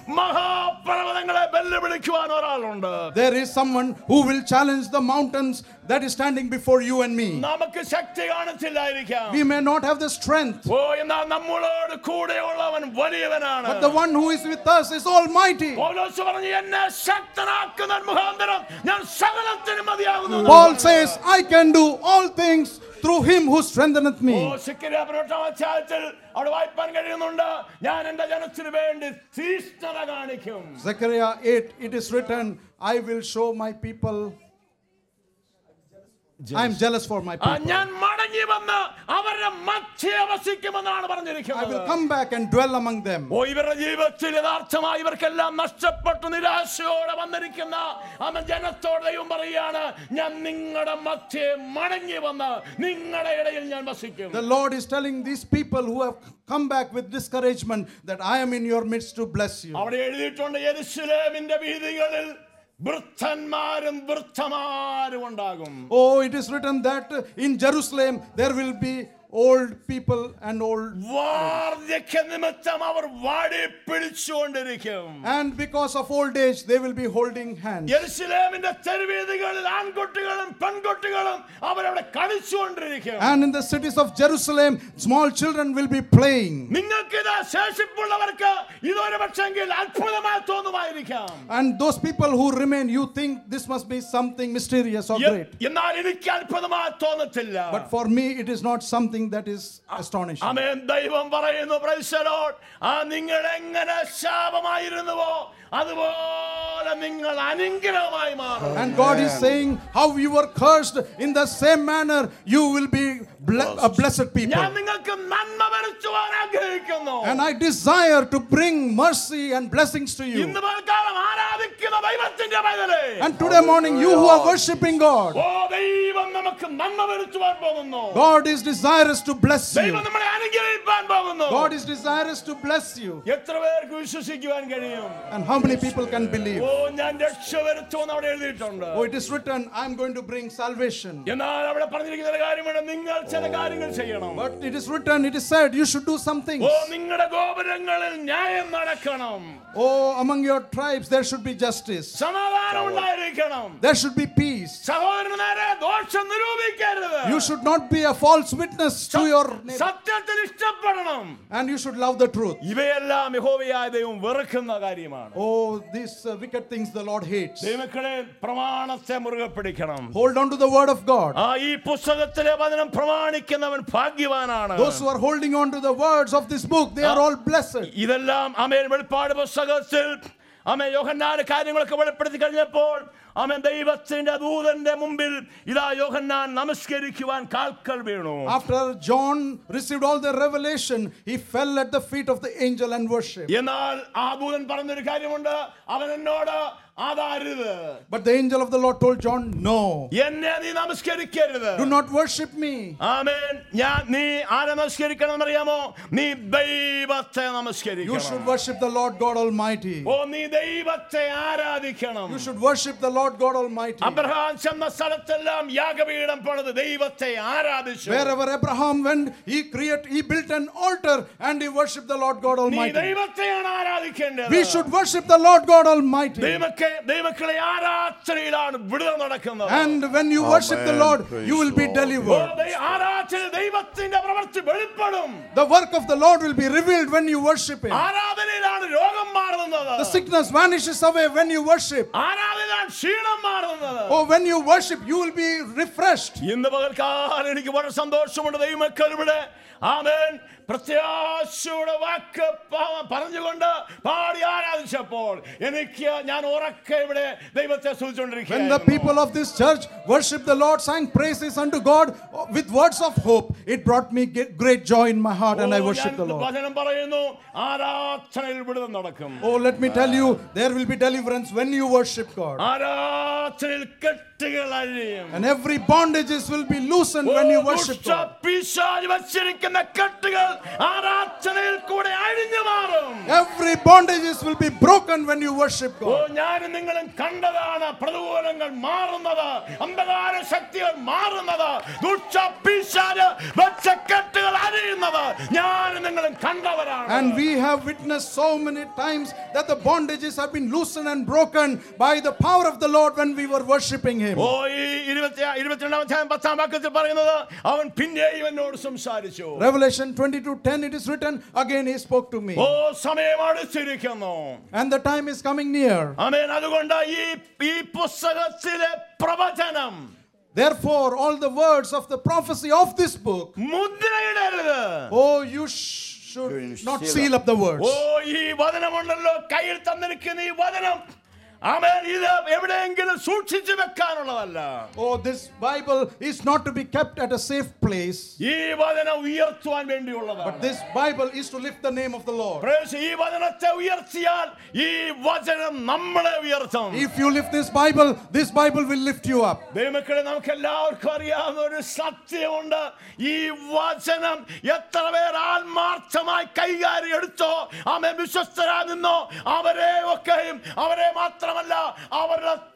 മഹാപർവതങ്ങളെ വെല്ലുവിളിക്കുവാൻ ഒരാളുണ്ട് There is someone who will challenge the mountains that is standing before you and me. നമുക്ക് ശക്തി കാണിച്ചില്ലായിരിക്കാം We may not have the strength, ഓ എന്നാൽ നമ്മളോട് കൂടെയുള്ളവൻ വലിയവനാണ് but the one who is with us is almighty. പൗലോസ് പറഞ്ഞു എന്നെ ശക്തനാക്കുന്ന മുഖാന്തരം ഞാൻ സകലത്തിനും മതിയാകുന്നു Paul says, I can do all things through him who strengtheneth oh me. ശിക്കരിയ പതിനെട്ടാം അധ്യായത്തിൽ അവിടെ വായിപ്പാൻ കഴിയുന്നുണ്ട് ഞാൻ എന്റെ ജനത്തിന് വേണ്ടി തീഷ്ണത കാണിക്കും Zechariah 8, it is written, I will show my people. I am jealous for my ആ, people. ഞാൻ മടങ്ങി വന്ന് അവരുടെ മധ്യ വസിക്കുമെന്നാണ് I will പറഞ്ഞിരിക്കുന്നത് come back and dwell among them. ഓ ഇവരുടെ ജീവിതത്തിൽ യഥാർത്ഥമായി ഇവർക്കെല്ലാം നഷ്ടപ്പെട്ടു നിരാശയോടെ വന്നിരിക്കുന്ന അവൻ ജനത്തോട് ദൈവം പറയുകയാണ് ഞാൻ നിങ്ങളുടെ മധ്യേ മടങ്ങി വന്ന് നിങ്ങളുടെ ഇടയിൽ ഞാൻ വസിക്കും The Lord is telling these people who have come back with discouragement that I am in your midst to bless you. അവിടെ എഴുതിയിട്ടുണ്ട് യെരുശലേമിന്റെ വീതികളിൽ വൃദ്ധന്മാരും വൃദ്ധമാരും ഉണ്ടാകും Oh, it is written that in Jerusalem there will be old people and old. വാർദ്ധക്യ നിമിത്തം അവർ വാടി പിടിച്ചുകൊണ്ടിരിക്കും And because of old age, they will be holding hands. യെരുശലേമിന്റെ തെരുവീതികളിൽ ആൺകുട്ടികളും പെൺകുട്ടികളും അവരവിടെ കളിച്ചുകൊണ്ടിരിക്കും And in the cities of Jerusalem, small children will be playing. നിങ്ങൾക്ക് ഇത് ശേഷിപ്പുള്ളവർക്ക് ഇതൊരു പക്ഷെങ്കിൽ അത്ഭുതമായി തോന്നുമായിരിക്കാം And those people who remain, you think this must be something mysterious or a- great. എന്നാൽ എനിക്ക് അത്ഭുതമായി തോന്നത്തില്ല But for me, it is not something that is astonishing. അമേൻ ദൈവം പറയുന്നു പ്രൈസലോട് ആ നിങ്ങൾ എങ്ങനെ ശാപമായിരുന്നുവോ അതുപോലെ നിങ്ങൾ അനുഗ്രഹമായി മാറും And God is saying, How you were cursed, in the same manner you will be ble- a blessed people. ഞാൻ നിങ്ങൾക്ക് നന്മ വരുത്തുവാൻ ആഗ്രഹിക്കുന്നു And I desire to bring mercy and blessings to you. ഇന്ന് പൽക്കാലം ആരാധിക്കുന്ന ദൈവത്തിന്റെ പൈതലേ And today morning, you who are worshiping God, ഓ ദൈവം നമുക്ക് നന്മ വരുത്തുവാൻ പോകുന്നു God is desirous to bless you. ദൈവം നമ്മളെ അനുഗ്രഹിക്കാൻ പോകുന്നു God is desirous to bless you. എത്ര പേർക്ക് വിശ്വസിക്കുവാൻ കഴിയും And how many people can believe? ഓ ഞാൻ രക്ഷ വരുത്തുമെന്ന് അവിടെ എഴുതിയിട്ടുണ്ട് Oh, it is written, I'm going to bring salvation. എന്നാൽ അവിടെ പറഞ്ഞിരിക്കുന്ന ഒരു കാര്യമാണ് നിങ്ങൾ ചില കാര്യങ്ങൾ ചെയ്യണം But it is written, it is said, you should do some things. ഓ നിങ്ങളുടെ ഗോപുരങ്ങളിൽ ന്യായം നടക്കണം Oh, among your tribes, there should be justice. സമാധാനം ഉണ്ടായിരിക്കണം There should be peace. സഹോദരന് നേരെ ദോഷം നിരൂപിക്കരുത് You should not be a false witness to your neighbor. സത്യത്തിൽ ഇഷ്ടപ്പെടണം And you should love the truth. ഇവയെല്ലാം യഹോവയായ ദൈവം വെറുക്കുന്ന കാര്യമാണ് Oh, these uh, wicked things the Lord hates. ദൈവക്കളെ പ്രമാണത്തെ മുറുകെ പിടിക്കണം Hold on to the word of God. ആ ഈ പുസ്തകത്തിലെ വചനം പ്രമാണിക്കുന്നവൻ ഭാഗ്യവാനാണ് Those who are holding on to the words of this book, they are all blessed. ഇതെല്ലാം അമേൻ വെളിപ്പാട് പുസ്തകത്തിൽ അമേ യോഹന്നാന് കാര്യങ്ങളൊക്കെ വെളിപ്പെടുത്തി കഴിഞ്ഞപ്പോൾ അമേൻ ദൈവത്തിന്റെ ദൂതന്റെ മുമ്പിൽ ഇതാ യോഹന്നാൻ നമസ്കരിക്കുവാൻ കാൽക്കൽ വീണു After John received all the revelation, he fell at the feet of the angel and worshiped. എന്നാൽ ആ ദൂതൻ പറഞ്ഞൊരു കാര്യമുണ്ട് അവൻ എന്നോട് അതാരുത് But the angel of the Lord told John, No, എന്നെ നീ നമസ്കരിക്കരുത് do not worship me. ആമേൻ ഞാൻ നീ ആരെ നമസ്കരിക്കണം അറിയാമോ നീ ദൈവത്തെ You should നമസ്കരിക്കണം worship the Lord God Almighty. ഓ നീ ദൈവത്തെ ആരാധിക്കണം You should worship the Lord God Almighty. Abraham ചെന്ന സ്ഥലത്തെല്ലാം യാഗപീഠം പണിത് ദൈവത്തെ ആരാധിച്ചു Wherever Abraham went, he created, he built an altar and he worshipped the Lord God നീ Almighty. ദൈവത്തെയാണ് ആരാധിക്കേണ്ടത് We should worship the Lord God Almighty. ദൈവക്കെ ദൈവക്കളെ ആരാധനയിലാണ് വിടുതൽ നടക്കുന്നത് And when you worship the Amen. Lord, Praise you will be Lord. Oh, delivered. ദൈ- ആരാധന ദൈവത്തിന്റെ പ്രവൃത്തി വെളിപ്പെടും The work of the Lord will be revealed when you worship Him. ആരാധനയിലാണ് രോഗം മാറുന്നത് The sickness vanishes away when you worship. ആരാധനയിലാണ് ക്ഷീണം മാറുന്നത് Oh, when you worship, you will be refreshed. ഇന്ന് പകൽക്കാലം എനിക്ക് വളരെ സന്തോഷമുണ്ട് ദൈവമക്കൾ ഇവിടെ ആമേൻ പ്രത്യാശയുടെ വാക്ക് പ- പറഞ്ഞുകൊണ്ട് പാടി ആരാധിച്ചപ്പോൾ എനിക്ക് ഞാൻ ഉറക്കെ ഇവിടെ ദൈവത്തെ When the സൂചിച്ചുകൊണ്ടിരിക്കുകയായിരുന്നു people of this church worshiped the Lord, sang praises unto God with words of hope, it brought me ge- great joy in my heart and I oh, worship the ഞാൻ Lord. വചനം പറയുന്നു ആരാധനയിൽ വിടുതൽ നടക്കും Oh, let me tell you, there will be deliverance when you worship God. ആരാധനയിൽ കെട്ടുകൾ അഴിയും And every bondages will be loosened when you worship ദുഷ്ട God. പിശാച് വച്ചിരിക്കുന്ന കെട്ടുകൾ ആരാധനയിൽ കൂടെ അഴിഞ്ഞു മാറും Every bondages will be broken when you worship oh God. ഞാനും നിങ്ങളും കണ്ടതാണ് പ്രതികൂലങ്ങൾ മാറുന്നത് അന്ധകാര ശക്തികൾ മാറുന്നത് ദുഷ്ട പിശാച് വെച്ച കെട്ടുകൾ അഴിയുന്നത് ഞാനും നിങ്ങളും കണ്ടവരാണ് And we have witnessed so many times that the bondages have been loosened and broken by the power of the Lord when we were worshiping Him. ഓ ഈ ഇരുപത്തി ഇരുപത്തിരണ്ടാം അധ്യായം പത്താം വാക്യത്തിൽ പറയുന്നത് അവൻ പിന്നെയും എന്നോട് സംസാരിച്ചു Revelation 22 10, it is written, again He spoke to me. ഓ സമയം അടുത്തിരിക്കുന്നു And the time is coming near. അമേൻ അതുകൊണ്ട് ഈ ഈ പുസ്തകത്തിലെ പ്രവചനം Therefore, all the words of the prophecy of this book, മുദ്രയിടരുത് oh, you sh- should not seal up the words. ഓ ഈ വചനമുണ്ടല്ലോ കയ്യിൽ തന്നിരിക്കുന്ന ഈ വചനം ആമേൻ ഇത് എവിടെയെങ്കിലും സൂക്ഷിച്ചു വെക്കാനുള്ളതല്ല Oh, this Bible is not to be kept at a safe place, ഈ വചനം ഉയർത്തുവാൻ വേണ്ടിയുള്ളതാണ് but this Bible is to lift the name of the Lord. Praise ഈ വചനത്തെ ഉയർത്തിയാൽ ഈ വചനം നമ്മളെ ഉയർത്തും If you lift this Bible, this Bible will lift you up. ദൈവമക്കളെ നമുക്ക് എല്ലാവർക്കും അറിയാവുന്ന ഒരു സത്യമുണ്ട് ഈ വചനം എത്ര പേർ ആത്മാർത്ഥമായി കൈകാര്യം എടുത്തോ ആമെ വിശ്വസ്തരാ നിന്നോ അവരെ ഒക്കെയും അവരെ മാത്രമല്ല അവരുടെ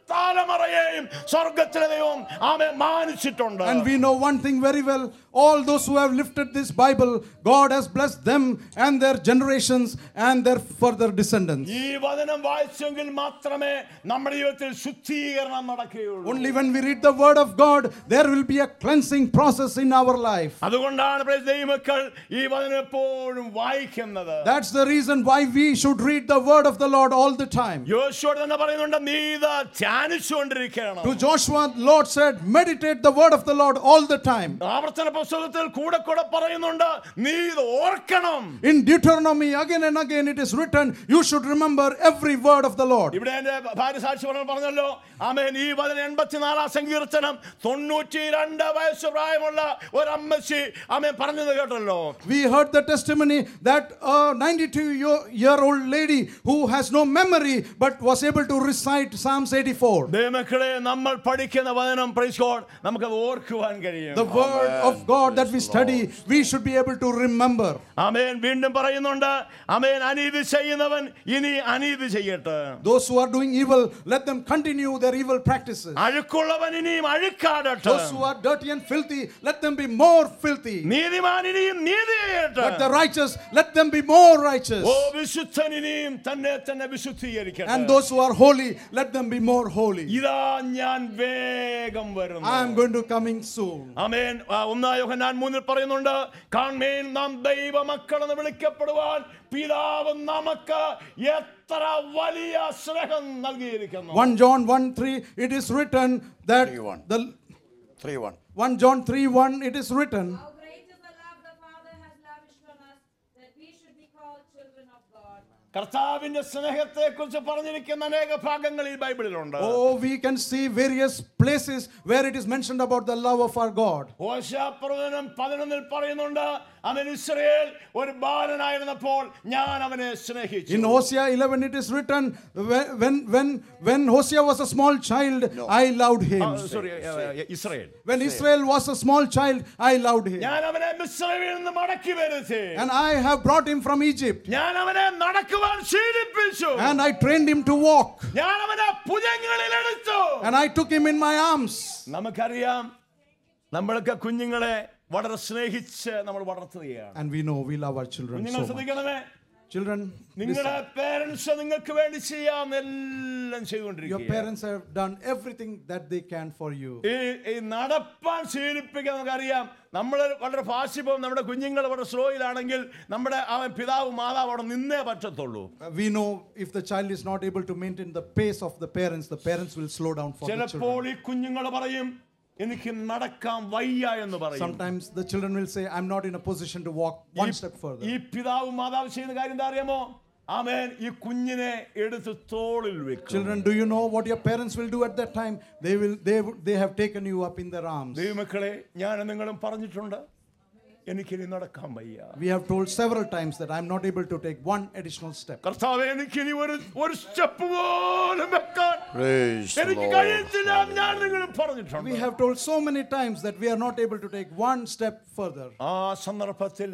തലമുറയെയും സ്വർഗത്തിലെ ദൈവം ആമെ മാനിച്ചിട്ടുണ്ട് And we know one thing very well all those who have lifted this Bible, God has blessed them and their generations and their further descendants. ഈ വചനം വായിച്ചെങ്കിൽ മാത്രമേ നമ്മുടെ ജീവിതത്തിൽ ശുദ്ധീകരണം നടക്കുകയുള്ളൂ Only when we read the Word of God, there will be a cleansing process in our life. അതുകൊണ്ടാണ് പ്രിയ ദൈവമക്കൾ ഈ വചനം എപ്പോഴും വായിക്കുന്നത് That's the reason why we should read the Word of the Lord all the time. യോശുവോട് തന്നെ പറയുന്നുണ്ട് നീ ഇത് ധ്യാനിച്ചുകൊണ്ടിരിക്കണം To Joshua, Lord said, meditate the Word of the Lord all the time. ആവർത്തന പുസ്തകത്തിൽ കൂടെ കൂടെ പറയുന്നുണ്ട് നീ ഇത് ഓർക്കണം In Deuteronomy, again and again, it is written, you should remember every word of the Lord. ഇവിടെ എന്റെ ഭാര്യ സാക്ഷി പറഞ്ഞു പറഞ്ഞല്ലോ ആമേൻ ഈ പതിന് എൺപത്തിനാലാം സങ്കീർത്തനം തൊണ്ണൂറ്റി രണ്ട് വയസ്സ് പ്രായമുള്ള ഒരു അമ്മച്ചി ആമേൻ പറഞ്ഞത് കേട്ടല്ലോ We heard the testimony that a 92 year- year old lady who has no memory but was able to recite Psalms 84. ദൈവമക്കളെ നമ്മൾ പഠിക്കുന്ന വചനം പ്രൈസ്കോൺ നമുക്കത് ഓർക്കുവാൻ കഴിയും The word of God that we study, we should be able to remember. ആമേൻ വീണ്ടും പറയുന്നുണ്ട് ആമേൻ അനീതി ചെയ്യുന്നവൻ ഇനി അനീതി ചെയ്യട്ടെ Those who are doing evil, let them continue their evil practices. അഴുക്കുള്ളവൻ ഇനിയും അഴുക്കാടട്ടെ Those who are dirty and filthy, let them be more filthy. നീതിമാൻ ഇനിയും നീതി ചെയ്യട്ടെ But the righteous, let them be more righteous. ഓ വിശുദ്ധൻ ഇനിയും തന്നെ തന്നെ വിശുദ്ധീകരിക്കട്ടെ And those who are holy, let them be more holy. ഇതാ ഞാൻ വേഗം വരുന്നു I am going to coming soon. ആമേൻ ആ, ഒന്നാം യോഹന്നാൻ മൂന്നിൽ പറയുന്നുണ്ട് കാൺമേൻ നാം ദൈവമക്കളെന്ന് വിളിക്കപ്പെടുവാൻ പിതാവ് നമുക്ക് എത്ര വലിയ സ്നേഹം നൽകിയിരിക്കുന്നു 1 John 1 3, it is written that Three one. the Three one. 1 John 3 1, it is written, How great is the love the Father has lavished on us that we should be called children of God. കർത്താവിന്റെ സ്നേഹത്തെ കുറിച്ച് പറഞ്ഞിരിക്കുന്ന അനേക ഭാഗങ്ങൾ ഈ ബൈബിളിലുണ്ട് Oh, we can see various places where it is mentioned about the love of our God. ഓശാപ്രവചനം പതിനൊന്നിൽ പറയുന്നുണ്ട് അവൻ ഇസ്രയേൽ ഒരു ബാലനായിരുന്നപ്പോൾ ഞാൻ അവനെ സ്നേഹിച്ചു In Hosea 11, it is written, when, when, when, when Hosea was a small child, I loved him. Sorry Israel When Israel was a small child, I loved him. ഞാൻ അവനെ മിസ്രൈമിൽ നിന്ന് മടക്കി വരുത്തി And I have brought him from Egypt. ഞാൻ അവനെ നടക്കുവാൻ ശീലിപ്പിച്ചു And I trained him to walk. ഞാൻ അവനെ ഭുജങ്ങളിൽ എടുത്തു And I took him in my arms. നമുക്കറിയാം നമ്മളൊക്കെ കുഞ്ഞുങ്ങളെ വളരെ സ്നേഹിച്ച് നമ്മൾ വളർത്തുകയാണ് And we know we love our children കുഞ്ഞുങ്ങൾ so much. ശ്രദ്ധിക്കണമേ Children, നിങ്ങളുടെ പേരൻസ് നിങ്ങൾക്ക് വേണ്ടി ചെയ്യാം എല്ലാം your ചെയ്തുകൊണ്ടിരിക്കുക parents have done everything that they can for you. ഈ ഈ നടപ്പാൻ ശീലിപ്പിക്കാൻ നമുക്കറിയാം നമ്മൾ വളരെ ഫാസ്റ്റിപ്പം നമ്മുടെ കുഞ്ഞുങ്ങൾ വളരെ സ്ലോയിലാണെങ്കിൽ നമ്മുടെ അവൻ പിതാവ് മാതാവ് അവിടെ നിന്നേ പറ്റത്തുള്ളൂ Uh, We know if the child is not able to maintain the pace of the parents, the parents will slow down for the children. ചിലപ്പോൾ ഈ കുഞ്ഞുങ്ങൾ പറയും എനിക്ക് നടക്കാൻ വയ്യ എന്ന് പറയും Sometimes the children will say, I'm not in a position to walk one step further. ഈ പിതാവ് മാതാവ് ചെയ്യുന്ന കാര്യം എന്താ അറിയാമോ ആമേൻ ഈ കുഞ്ഞിനെ എടുത്ത് തോളിൽ വെക്കും Children, do you know what your parents will do at that time? They will they would- they have taken you up in their arms. ദൈവമക്കളെ ഞാൻ നിങ്ങളും പറഞ്ഞിട്ടുണ്ട് എനിക്കിനി നടക്കാൻ വയ്യ We have told several times that I'm not able to take one additional step. കർത്താവ് എനിക്കിനി ഒരു ഒരു സ്റ്റെപ്പ് പോലും വെക്കാൻ Praise the എനിക്ക് Lord. കഴിയത്തില്ല ഞാൻ നിങ്ങളും പറഞ്ഞിട്ടുണ്ട് We have told so many times that we are not able to take one step further. ആ സന്ദർഭത്തിൽ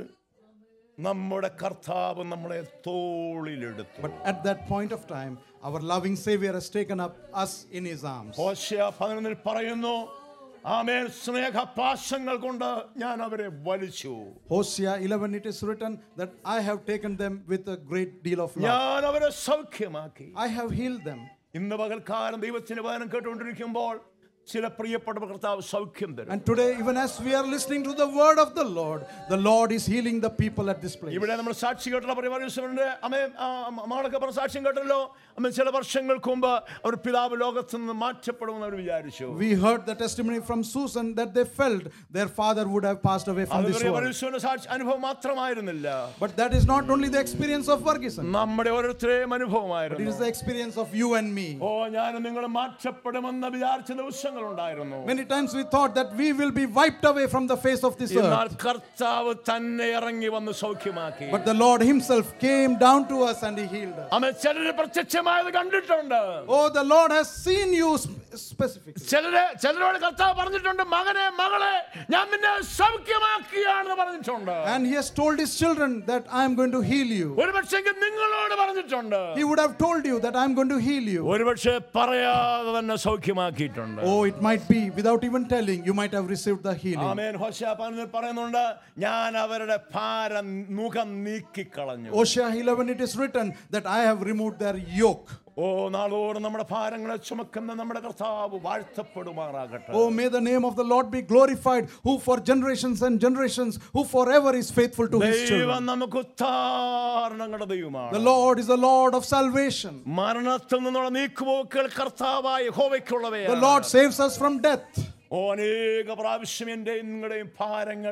നമ്മുടെ കർത്താവ് നമ്മളെ തോളിലെടുത്തു But at that point of time, our loving Savior has taken up us in His arms. ഹോശയ പതിനൊന്നിൽ പറയുന്നു ആമേൻ സ്നേഹപാശങ്ങൾ കൊണ്ട് ഞാൻ അവരെ വലിച്ചു Hosea 11, it is written that I have taken them with a great deal of love. ഞാൻ അവരെ സൗഖ്യമാക്കി I have healed them. ഇന്ന് പകൽക്കാലം ദൈവത്തിന്റെ വചനം കേട്ടുകൊണ്ടിരിക്കുമ്പോൾ ചില പ്രിയപ്പെട്ട കർത്താവ് സൗഖ്യം തരും And today, even as we are listening to the word of the Lord, the Lord is healing the people at this place. ഇവിടെ നമ്മൾ സാക്ഷി കേട്ടുള്ള പരിപാടിയുണ്ട് അമ്മേ ആ, മകളൊക്കെ പറഞ്ഞ സാക്ഷ്യം കേട്ടല്ലോ അമ്മ ചില വർഷങ്ങൾക്ക് മുമ്പ് അവർ പിതാവ് ലോകത്ത് നിന്ന് മാറ്റപ്പെടുമെന്ന് അവർ വിചാരിച്ചു We heard the testimony from Susan that they felt their father would have passed away from അത് this ഒരു world. പരീക്ഷയുടെ സാക്ഷി അനുഭവം മാത്രമായിരുന്നില്ല But that is not only the experience of Ferguson, നമ്മുടെ ഓരോരുത്തരെയും it അനുഭവമായിരുന്നു is the experience of you and me. ഓ ഞാൻ നിങ്ങൾ മാറ്റപ്പെടുമെന്ന് വിചാരിച്ച ദിവസങ്ങൾ ഉണ്ടായിരുന്നു Many times we thought that we will be wiped away from the face of this എന്നാൽ earth. കർത്താവ് തന്നെ ഇറങ്ങി വന്ന് സൗഖ്യമാക്കി But the Lord Himself came down to us and He healed us. അമ്മ ചിലര് പ്രത്യക്ഷമായത് കണ്ടിട്ടുണ്ട് Oh, the Lord has seen you s- specifically. ചിലര് ചിലരോട് കർത്താവ് പറഞ്ഞിട്ടുണ്ട് മകനെ മകളെ ഞാൻ നിന്നെ സൗഖ്യമാക്കിയാണെന്ന് പറഞ്ഞിട്ടുണ്ട് And he has told his children that I am going to heal you. ഒരു പക്ഷേ നിങ്ങളോട് പറഞ്ഞിട്ടുണ്ട് He would have told you that I am going to heal you. ഒരു പക്ഷേ പറയാതെ തന്നെ സൗഖ്യമാക്കിയിട്ടുണ്ട് Oh, it might be without even telling, you might have received the healing. ആമേൻ ഹോശാ പതിനൊന്നിൽ പറയുന്നുണ്ട് ഞാൻ അവരുടെ ഭാരം മുഖം നീക്കിക്കളഞ്ഞു Hosea 11, it is written that I have removed their yoke. ഓ നാളോട് നമ്മുടെ ഭാരങ്ങളെ ചുമക്കുന്ന നമ്മുടെ കർത്താവ് വാഴ്ത്തപ്പെടുമാറാകട്ടെ Oh, may the name of the Lord be glorified, who for generations and generations, who forever is faithful to his ദൈവം children. നമുക്ക് ഉത്താരണങ്ങളുടെ ദൈവമാണ് The Lord is the Lord of salvation. മരണത്തിൽ നിന്നുള്ള നീക്കുപോക്കുകൾ കർത്താവായ The ഹോവയ്ക്കുള്ളവയാണ് Lord saves us from death. ഓ അനേക പ്രാവശ്യം എന്റെയും നിങ്ങളുടെയും ഭാരങ്ങൾ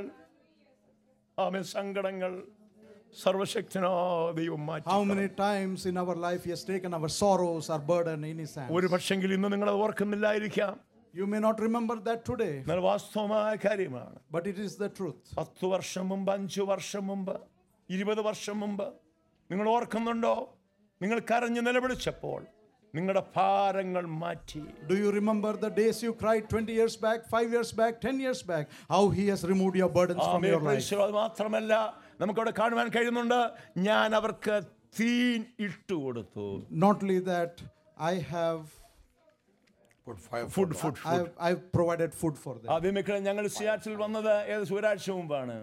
ആമേ സങ്കടങ്ങൾ സർവശക്തനോ ദൈവം മാറ്റി How many times in our life He has taken our sorrows, our burden in His hands. ഒരു പക്ഷെങ്കിൽ ഇന്ന് നിങ്ങൾ ഓർക്കുന്നില്ലായിരിക്കാം You may not remember that today, എന്നാൽ വാസ്തവമായ കാര്യമാണ് but it is the truth. പത്ത് വർഷം മുമ്പ് അഞ്ച് വർഷം മുമ്പ് ഇരുപത് വർഷം മുമ്പ് നിങ്ങൾ ഓർക്കുന്നുണ്ടോ നിങ്ങൾ കരഞ്ഞ് നിലവിളിച്ചപ്പോൾ നിങ്ങളുടെ ഭാരങ്ങൾ മാറ്റി Do you remember the days you cried 20 years back, 5 years back, 10 years back? How He has removed your burdens from amen, your life. praise the Lord. അത് മാത്രമല്ല നമുക്കവിടെ കാണുവാൻ കഴിയുന്നുണ്ട് ഞാൻ അവർക്ക് തീൻ ഇട്ടു കൊടുത്തു Not only that, I have Put fire. Food food I have, I have provided food for them. ആദ്യമൊക്കെ ഞങ്ങൾ സിയാറ്റിൽ വന്നത് ഏകദേശം ഒരാഴ്ച മുമ്പാണ്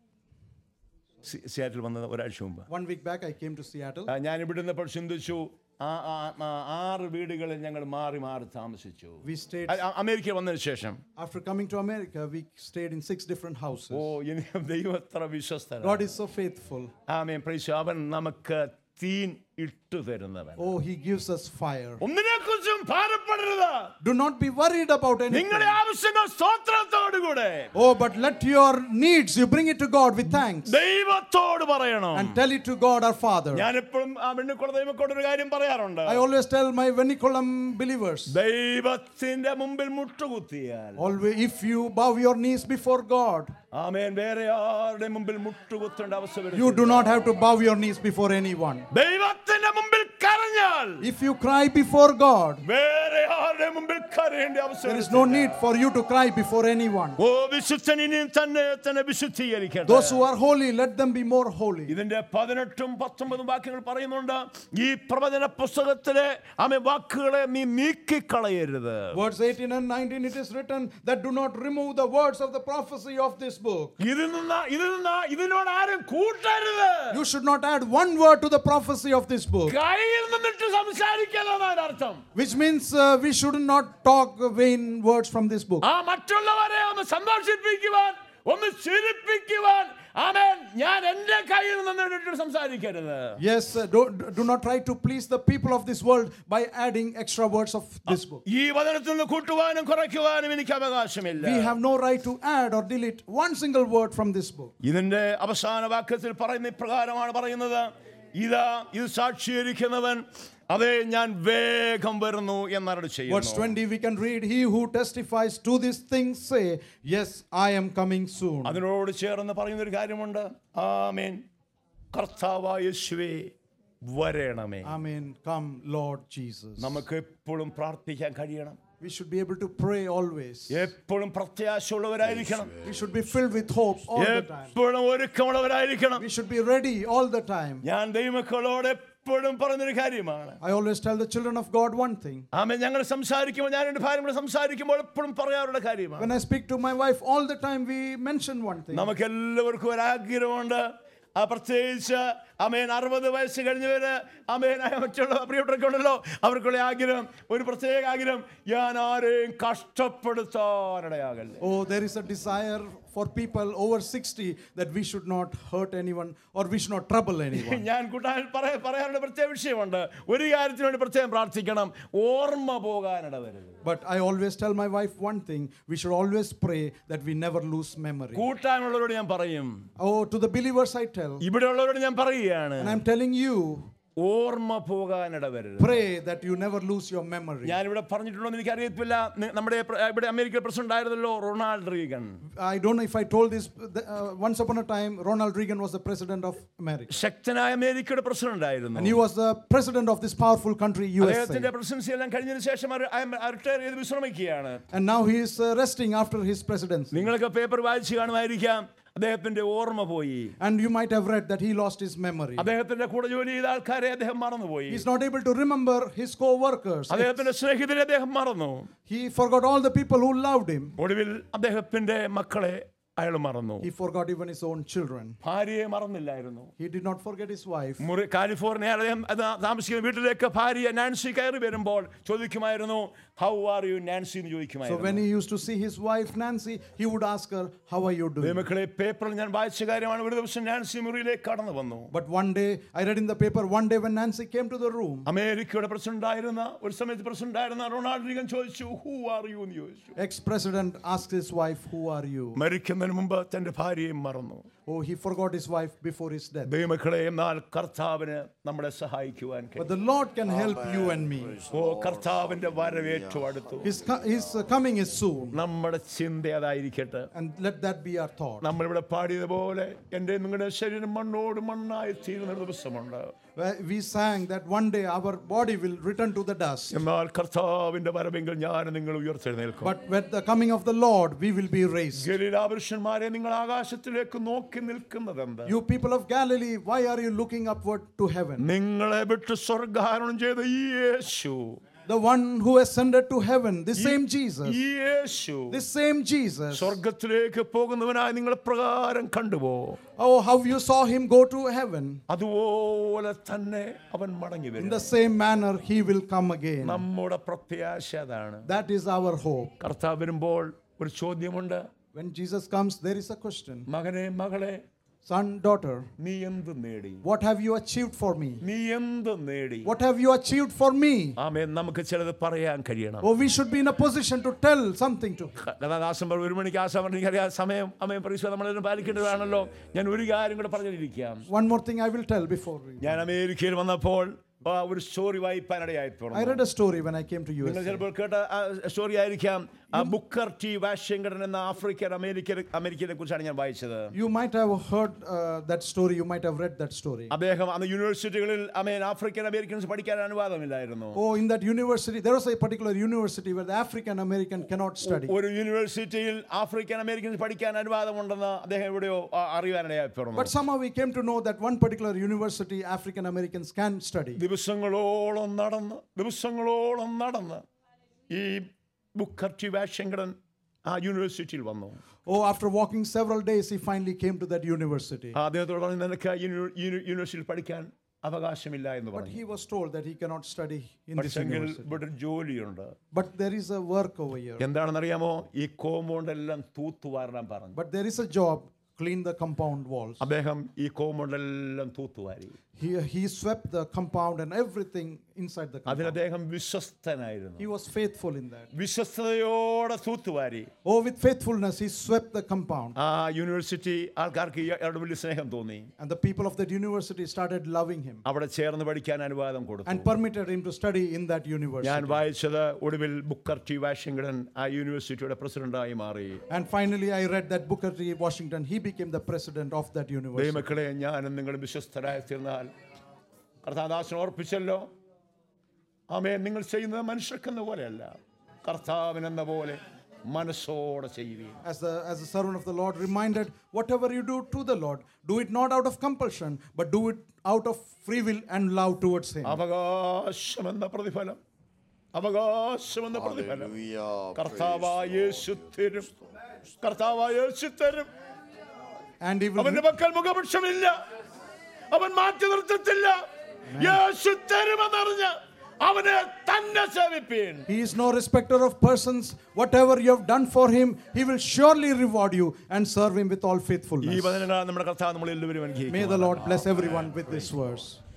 സി- സിയാറ്റിൽ വന്നത് ഒരാഴ്ച മുമ്പ് One week back, I came to Seattle. ആ, ഞാൻ ഇവിടെ നിന്നപ്പോൾ ചിന്തിച്ചു ആ- ആ- ആ- ആറ് വീടുകളിൽ ഞങ്ങൾ മാറി മാറി താമസിച്ചു We stayed, അ- അ- അമേരിക്ക വന്നതിന് ശേഷം after coming to America, we stayed in six different houses. ഓ ഇനി ദൈവം എത്ര വിശ്വസ്തനാണ് God is so faithful. Amen praise അവൻ നമുക്ക് തീൻ ഇട്ടു തരുന്നവൻ Oh, He gives us fire. ഒന്നിനെ കുറിച്ചും ഭാരപ്പെടരുത് Do not be worried about anything. നിങ്ങളുടെ ആവശ്യങ്ങൾ സ്തോത്രത്തോടുകൂടെ Oh, but let your needs, you bring it to God with thanks ദൈവത്തോട് പറയണം and tell it to God our Father. ഞാൻ എപ്പോഴും ആ വെണ്ണിക്കുള ദൈവക്കോട് ഒരു കാര്യം പറയാറുണ്ട് I always tell my Venikulam believers, ദൈവത്തിന്റെ മുമ്പിൽ മുട്ടുകുത്തിയാൽ always if you bow your knees before God, ആമേൻ വേറെ ആരുടെ മുമ്പിൽ മുട്ടുകുത്തേണ്ട അവസ്ഥ വരും you do not have to bow your knees before anyone. ദൈവത്തിന്റെ മുമ്പിൽ കരഞ്ഞാൽ If you cry before God, വേറെ ആരുടെ മുമ്പിൽ കരയേണ്ട അവസ്ഥ there is വരത്തില്ല. no need for you to cry before anyone. ഓ വിശുദ്ധൻ ഇനിയും തന്നെ തന്നെ വിശുദ്ധീകരിക്കട്ടെ Those who are holy, let them be more holy. ഇതിന്റെ പതിനെട്ടും പത്തൊമ്പതും വാക്യങ്ങൾ പറയുന്നുണ്ട് ഈ പ്രവചന പുസ്തകത്തിലെ ആമേ വാക്കുകളെ നീ നീക്കിക്കളയരുത് Words 18 and 19, it is written that do not remove the words of the prophecy of this book. ഇതിൽ നിന്ന് ഇതിൽ നിന്ന് ഇതിനോട് ആരും കൂട്ടരുത് You should not add one word to the prophecy of this book, കയ്യിൽ നിന്നിട്ട് സംസാരിക്കലെന്നാണ് അർത്ഥം which means uh, we should not talk vain words from this book. ആ മറ്റുള്ളവരെ ഒന്ന് സന്തോഷിപ്പിക്കുവാൻ ഒന്ന് ചിരിപ്പിക്കുവാൻ ആമേൻ ഞാൻ എന്റെ കയ്യിൽ നിന്നിട്ട് സംസാരിക്കരുത് Yes, uh, do, do not try to please the people of this world by adding extra words of this book. ഈ വചനത്തിൽ നിന്ന് കൂട്ടുവാനും കുറയ്ക്കുവാനും എനിക്ക് അവകാശമില്ല We have no right to add or delete one single word from this book. ഇതിന്റെ അവസാന വാക്യത്തിൽ പറയുന്ന ഇപ്രകാരമാണ് പറയുന്നത് ഇതാ ഇത് സാക്ഷീകരിക്കുന്നവൻ അതെ ഞാൻ വേഗം വരുന്നു എന്നവരോട് Verse ചെയ്യുന്നു 20, we can read, He who testifies to these things say, Yes, I am coming soon. അതിനോട് ചേർന്ന് പറയുന്ന ഒരു കാര്യമുണ്ട് ആമേൻ കർത്താവായ യേശുവേ വരണമേ Amen. Come, Lord Jesus. നമുക്ക് എപ്പോഴും പ്രാർത്ഥിക്കാൻ കഴിയണം We should be able to pray always. എപ്പോഴും പ്രത്യാശയുള്ളവരായിരിക്കണം We should be filled with hope all the time. എപ്പോഴും ഒരുക്കമുള്ളവരായിരിക്കണം We should be ready all the time. ഞാൻ ദൈവമക്കളോട് എപ്പോഴും പറഞ്ഞൊരു കാര്യമാണ് I always tell the children of God one thing. ആമേ ഞങ്ങൾ സംസാരിക്കുമ്പോൾ ഞാൻ എൻ്റെ ഭാര്യ കൂടെ സംസാരിക്കുമ്പോൾ എപ്പോഴും പറയാറുള്ള കാര്യമാണ് When I speak to my wife, all the time we mention one thing. നമുക്ക് എല്ലാവർക്കും ഒരു ആഗ്രഹമുണ്ട് ആ പ്രത്യേകിച്ച് അമേൻ അറുപത് വയസ്സ് കഴിഞ്ഞവര് അമേൻ മറ്റുള്ള പ്രിയപ്പെട്ടൊക്കെ ഉണ്ടല്ലോ അവർക്കുള്ള ആഗ്രഹം ഒരു പ്രത്യേക ആഗ്രഹം ഞാൻ ആരെയും കഷ്ടപ്പെടുത്താനിടയാകല്ലേ Oh, there is a desire for people over 60 that we should not hurt anyone or we should not trouble anyone. ഞാൻ കൂട്ടാൻ പറയാ പറയാനുള്ള പ്രത്യേക വിഷയമുണ്ട് ഒരു കാര്യത്തിന് വേണ്ടി പ്രത്യേകം പ്രാർത്ഥിക്കണം ഓർമ്മ പോകാനിട വരരുത് But I always tell my wife one thing we should always pray that we never lose memory. കൂട്ടാനുള്ളവരോട് ഞാൻ പറയും Oh, to the believers I tell, ഇവിടെ ഉള്ളവരോട് ഞാൻ പറയുകയാണ് and I'm telling you, ഓർമ്മ പോകാനിട വരരുത് Pray that you never lose your memory. ഞാനിവിടെ പറഞ്ഞിട്ടുണ്ടോ എന്ന് എനിക്കറിയത്തില്ല നി- നമ്മുടെ പ്ര- ഇവിടെ അമേരിക്കൻ പ്രസിഡന്റ് ആയിരുന്നല്ലോ Ronald Reagan I don't know if I told this. the- Uh, once upon a time, Ronald Reagan was the president of America. ശക്തനായ അമേരിക്കയുടെ പ്രസിഡന്റ് ആയിരുന്നു And he was the president of this powerful country, അദ്ദേഹത്തിന്റെ USA. Presidency എല്ലാം കഴിഞ്ഞതിന് ശേഷം retire ചെയ്ത് വിശ്രമിക്കുകയാണ് And now he is uh, resting after his presidency. നിങ്ങൾക്ക് പേപ്പർ വായിച്ചു കാണുമായിരിക്കാം അദ്ദേഹത്തിന്റെ ഓർമ്മ പോയി And you might have read that he lost his memory. അദ്ദേഹത്തിന്റെ കൂടെ ജോലി ചെയ്ത ആൾക്കാരെ അദ്ദേഹം മറന്നുപോയി He's not able to remember his co workers. അദ്ദേഹത്തിന്റെ സ്നേഹിതരെ അദ്ദേഹം മറന്നു He forgot all the people who loved him. ഒടുവിൽ അദ്ദേഹത്തിന്റെ മക്കളെ അയാൾ മറന്നു He forgot even his own children. ഭാര്യയെ മറന്നില്ലായിരുന്നു He did not forget his wife. മുറി കാലിഫോർണിയ അദ്ദേഹം അത് താമസിക്കുന്ന വീട്ടിലേക്ക് ഭാര്യ നാൻസി കയറി വരുമ്പോൾ ചോദിക്കുമായിരുന്നു ഹൗ ആർ യു നാൻസി എന്ന് So ചോദിക്കുമായിരുന്നു when he used to see his wife Nancy, he would ask her, How are you doing? മക്കളെ പേപ്പറിൽ ഞാൻ വായിച്ച കാര്യമാണ് ഒരു ദിവസം നാൻസി മുറിയിലേക്ക് കടന്നു വന്നു But one day, I read in the paper, one day when Nancy came to the room, അമേരിക്കയുടെ പ്രസിഡന്റ് ആയിരുന്ന ഒരു സമയത്ത് പ്രസിഡന്റ് ആയിരുന്ന റൊണാൾഡ് റീഗൻ ചോദിച്ചു ഹൂ ആർ യു എന്ന് ചോദിച്ചു ex president asked his wife, Who are you? മരിക്കുന്നതിന് മുമ്പ് തന്റെ ഭാര്യയും മറന്നു Oh, he forgot his wife before his death. ദൈവമക്കളെ എന്നാൽ കർത്താവിന് നമ്മളെ സഹായിക്കുവാൻ കഴിയും. But the Lord can help you and me. ഓ കർത്താവിന്റെ വരവേറ്റു അടുത്തു His, co- his uh, coming is soon. നമ്മുടെ ചിന്ത അതായിരിക്കട്ടെ And let that be our thought. നമ്മളിവിടെ പാടിയതുപോലെ എൻ്റെ നിങ്ങളുടെ ശരീരം മണ്ണോട് മണ്ണായി തീരുന്ന ഒരു ദിവസമുണ്ട് Where We sang that one day our body will return to the dust. എന്നാൽ കർത്താവിന്റെ വരവെങ്കിൽ ഞാൻ നിങ്ങൾ ഉയർത്തെഴുന്നേൽക്കും But with the coming of the Lord, we will be raised. ഗലീലാപുരുഷന്മാരെ നിങ്ങൾ ആകാശത്തിലേക്ക് നോക്കി നിൽക്കുന്നതെന്ത് You people of Galilee, why are you looking upward to heaven? നിങ്ങളെ വിട്ട് സ്വർഗാരോഹണം ചെയ്ത ഈ യേശു The one who ascended to heaven, the same Jesus, ഈ യേശു this same Jesus. സ്വർഗത്തിലേക്ക് പോകുന്നവനായി നിങ്ങൾ പ്രകാരം കണ്ടുപോ Oh, how you saw him go to heaven. അതുപോലെ തന്നെ അവൻ മടങ്ങി In വരും the same manner, he will come again. നമ്മുടെ പ്രത്യാശ അതാണ് That is our hope. കർത്താവ് വരുമ്പോൾ ഒരു ചോദ്യമുണ്ട് When Jesus comes, there is a question മകനെ മകളെ Son, daughter, നീ എന്ത് നേടി what have you achieved for me? നീ എന്ത് നേടി What have you achieved for me? ആമേ നമുക്ക് ചിലത് പറയാൻ കഴിയണം Oh, we should be in a position to tell something to. കഥാദാസം പറഞ്ഞു, ഒരു മണിക്ക് ആ സമയം എനിക്കറിയാം സമയം അമ്മയും പരീക്ഷ നമ്മളതിന് പാലിക്കേണ്ടതാണല്ലോ ഞാൻ ഒരു കാര്യം കൂടെ പറഞ്ഞിരിക്കാം One more thing I will tell before we. ഞാൻ അമേരിക്കയിൽ വന്നപ്പോൾ ആ ഒരു സ്റ്റോറി വായിപ്പാനിടയായി I തുറന്നു read a story when I came to നിങ്ങൾ US. ചിലപ്പോൾ കേട്ട സ്റ്റോറി ആയിരിക്കാം ആ ബുക്കർ ടി വാഷിംഗ്ടൺ എന്ന ആഫ്രിക്കൻ അമേരിക്കൻ അമേരിക്കനെ കുറിച്ചാണ് ഞാൻ വായിച്ചത് You might have heard uh, that story, you might have read that story. അദ്ദേഹം അന്ന് യൂണിവേഴ്സിറ്റികളിൽ അമേൻ ആഫ്രിക്കൻ അമേരിക്കൻസ് പഠിക്കാൻ അനുവാദമില്ലായിരുന്നു Oh, in that university, there was a particular university where the African American cannot study. ഒരു യൂണിവേഴ്സിറ്റിയിൽ ആഫ്രിക്കൻ അമേരിക്കൻസ് പഠിക്കാൻ അനുവാദമുണ്ടെന്ന് അദ്ദേഹം എവിടെയോ ആ, അറിയാനിടയായി പിറന്നു But somehow we came to know that one particular university African Americans can study. ദിവസങ്ങളോളം നടന്ന് ദിവസങ്ങളോളം നടന്ന് ഈ ബുക്കർ ടി വാഷിംഗ്ടൺ ആ യൂണിവേഴ്സിറ്റിയിൽ വന്നു Oh, after walking several days, he finally came to that university. ആ അദ്ദേഹത്തോട് പറഞ്ഞു നിനക്ക് ആ യൂണി- യൂണി- യൂണിവേഴ്സിറ്റിയിൽ പഠിക്കാൻ അവകാശമില്ല എന്ന് But പറഞ്ഞു he was told that he cannot study in this പഠിച്ചെങ്കിൽ university. ഇവിടെ ഒരു ജോലിയുണ്ട് But there is a work over here. എന്താണെന്നറിയാമോ ഈ കോമ്പൗണ്ട് എല്ലാം തൂത്തുവാരാൻ പറഞ്ഞു But there is a job, clean the compound walls. അദ്ദേഹം ഈ കോമ്പൗണ്ട് എല്ലാം തൂത്തുവാരി He, he swept the compound and everything inside the അതിന് compound. അദ്ദേഹം വിശ്വസ്തനായിരുന്നു He was faithful in that. വിശ്വസ്തയോടെ തൂത്തുവാരി Oh, with faithfulness, he swept the compound. ആ university ആൾക്കാർക്ക് ഇയാളുടെ വലിയ സ്നേഹം തോന്നി And the people of that university started loving him അവിടെ ചേർന്ന് പഠിക്കാൻ അനുവാദം and കൊടുത്തു permitted him to study in that ഞാൻ university. വായിച്ചത് ഒടുവിൽ ബുക്കർ ടി വാഷിംഗ്ടൺ ആ യൂണിവേഴ്സിറ്റിയുടെ പ്രസിഡന്റായി മാറി And finally, I read that Booker T. Washington, he became the president of that university. ദൈവമക്കളെ ഞാനും നിങ്ങൾ വിശ്വസ്തരായി തീർന്നാൽ കർത്താദാസൻ ഓർപ്പിച്ചല്ലോ ആമേ നിങ്ങൾ ചെയ്യുന്നത് മനുഷ്യർക്കെന്ന പോലെയല്ല കർത്താവിനെന്ന പോലെ മനസ്സോടെ ചെയ്യുകയും As the, as the servant of the Lord reminded, whatever you do to the Lord, do it not out of compulsion, but do it out of free will and love towards Him. അവകാശമെന്ന പ്രതിഫലം അവകാശമെന്ന പ്രതിഫലം Hallelujah. കർത്താവായ യേശു തരും കർത്താവായ യേശു തരും And He will. അവന്റെ മക്കൾ മുഖപക്ഷമില്ല അവൻ മാറ്റി നിർത്തത്തില്ല യേശു തരുമെന്നറിഞ്ഞ് അവനെ തന്നെ സേവിപ്പീൻ He is no respecter of persons. Whatever you have done for Him, He will surely reward you and serve Him with all ഈ faithfulness. വചനങ്ങളാണ് നമ്മുടെ കർത്താവ് നമ്മൾ എല്ലാവരും May അനുഗ്രഹിക്കും the Lord bless everyone with this verse.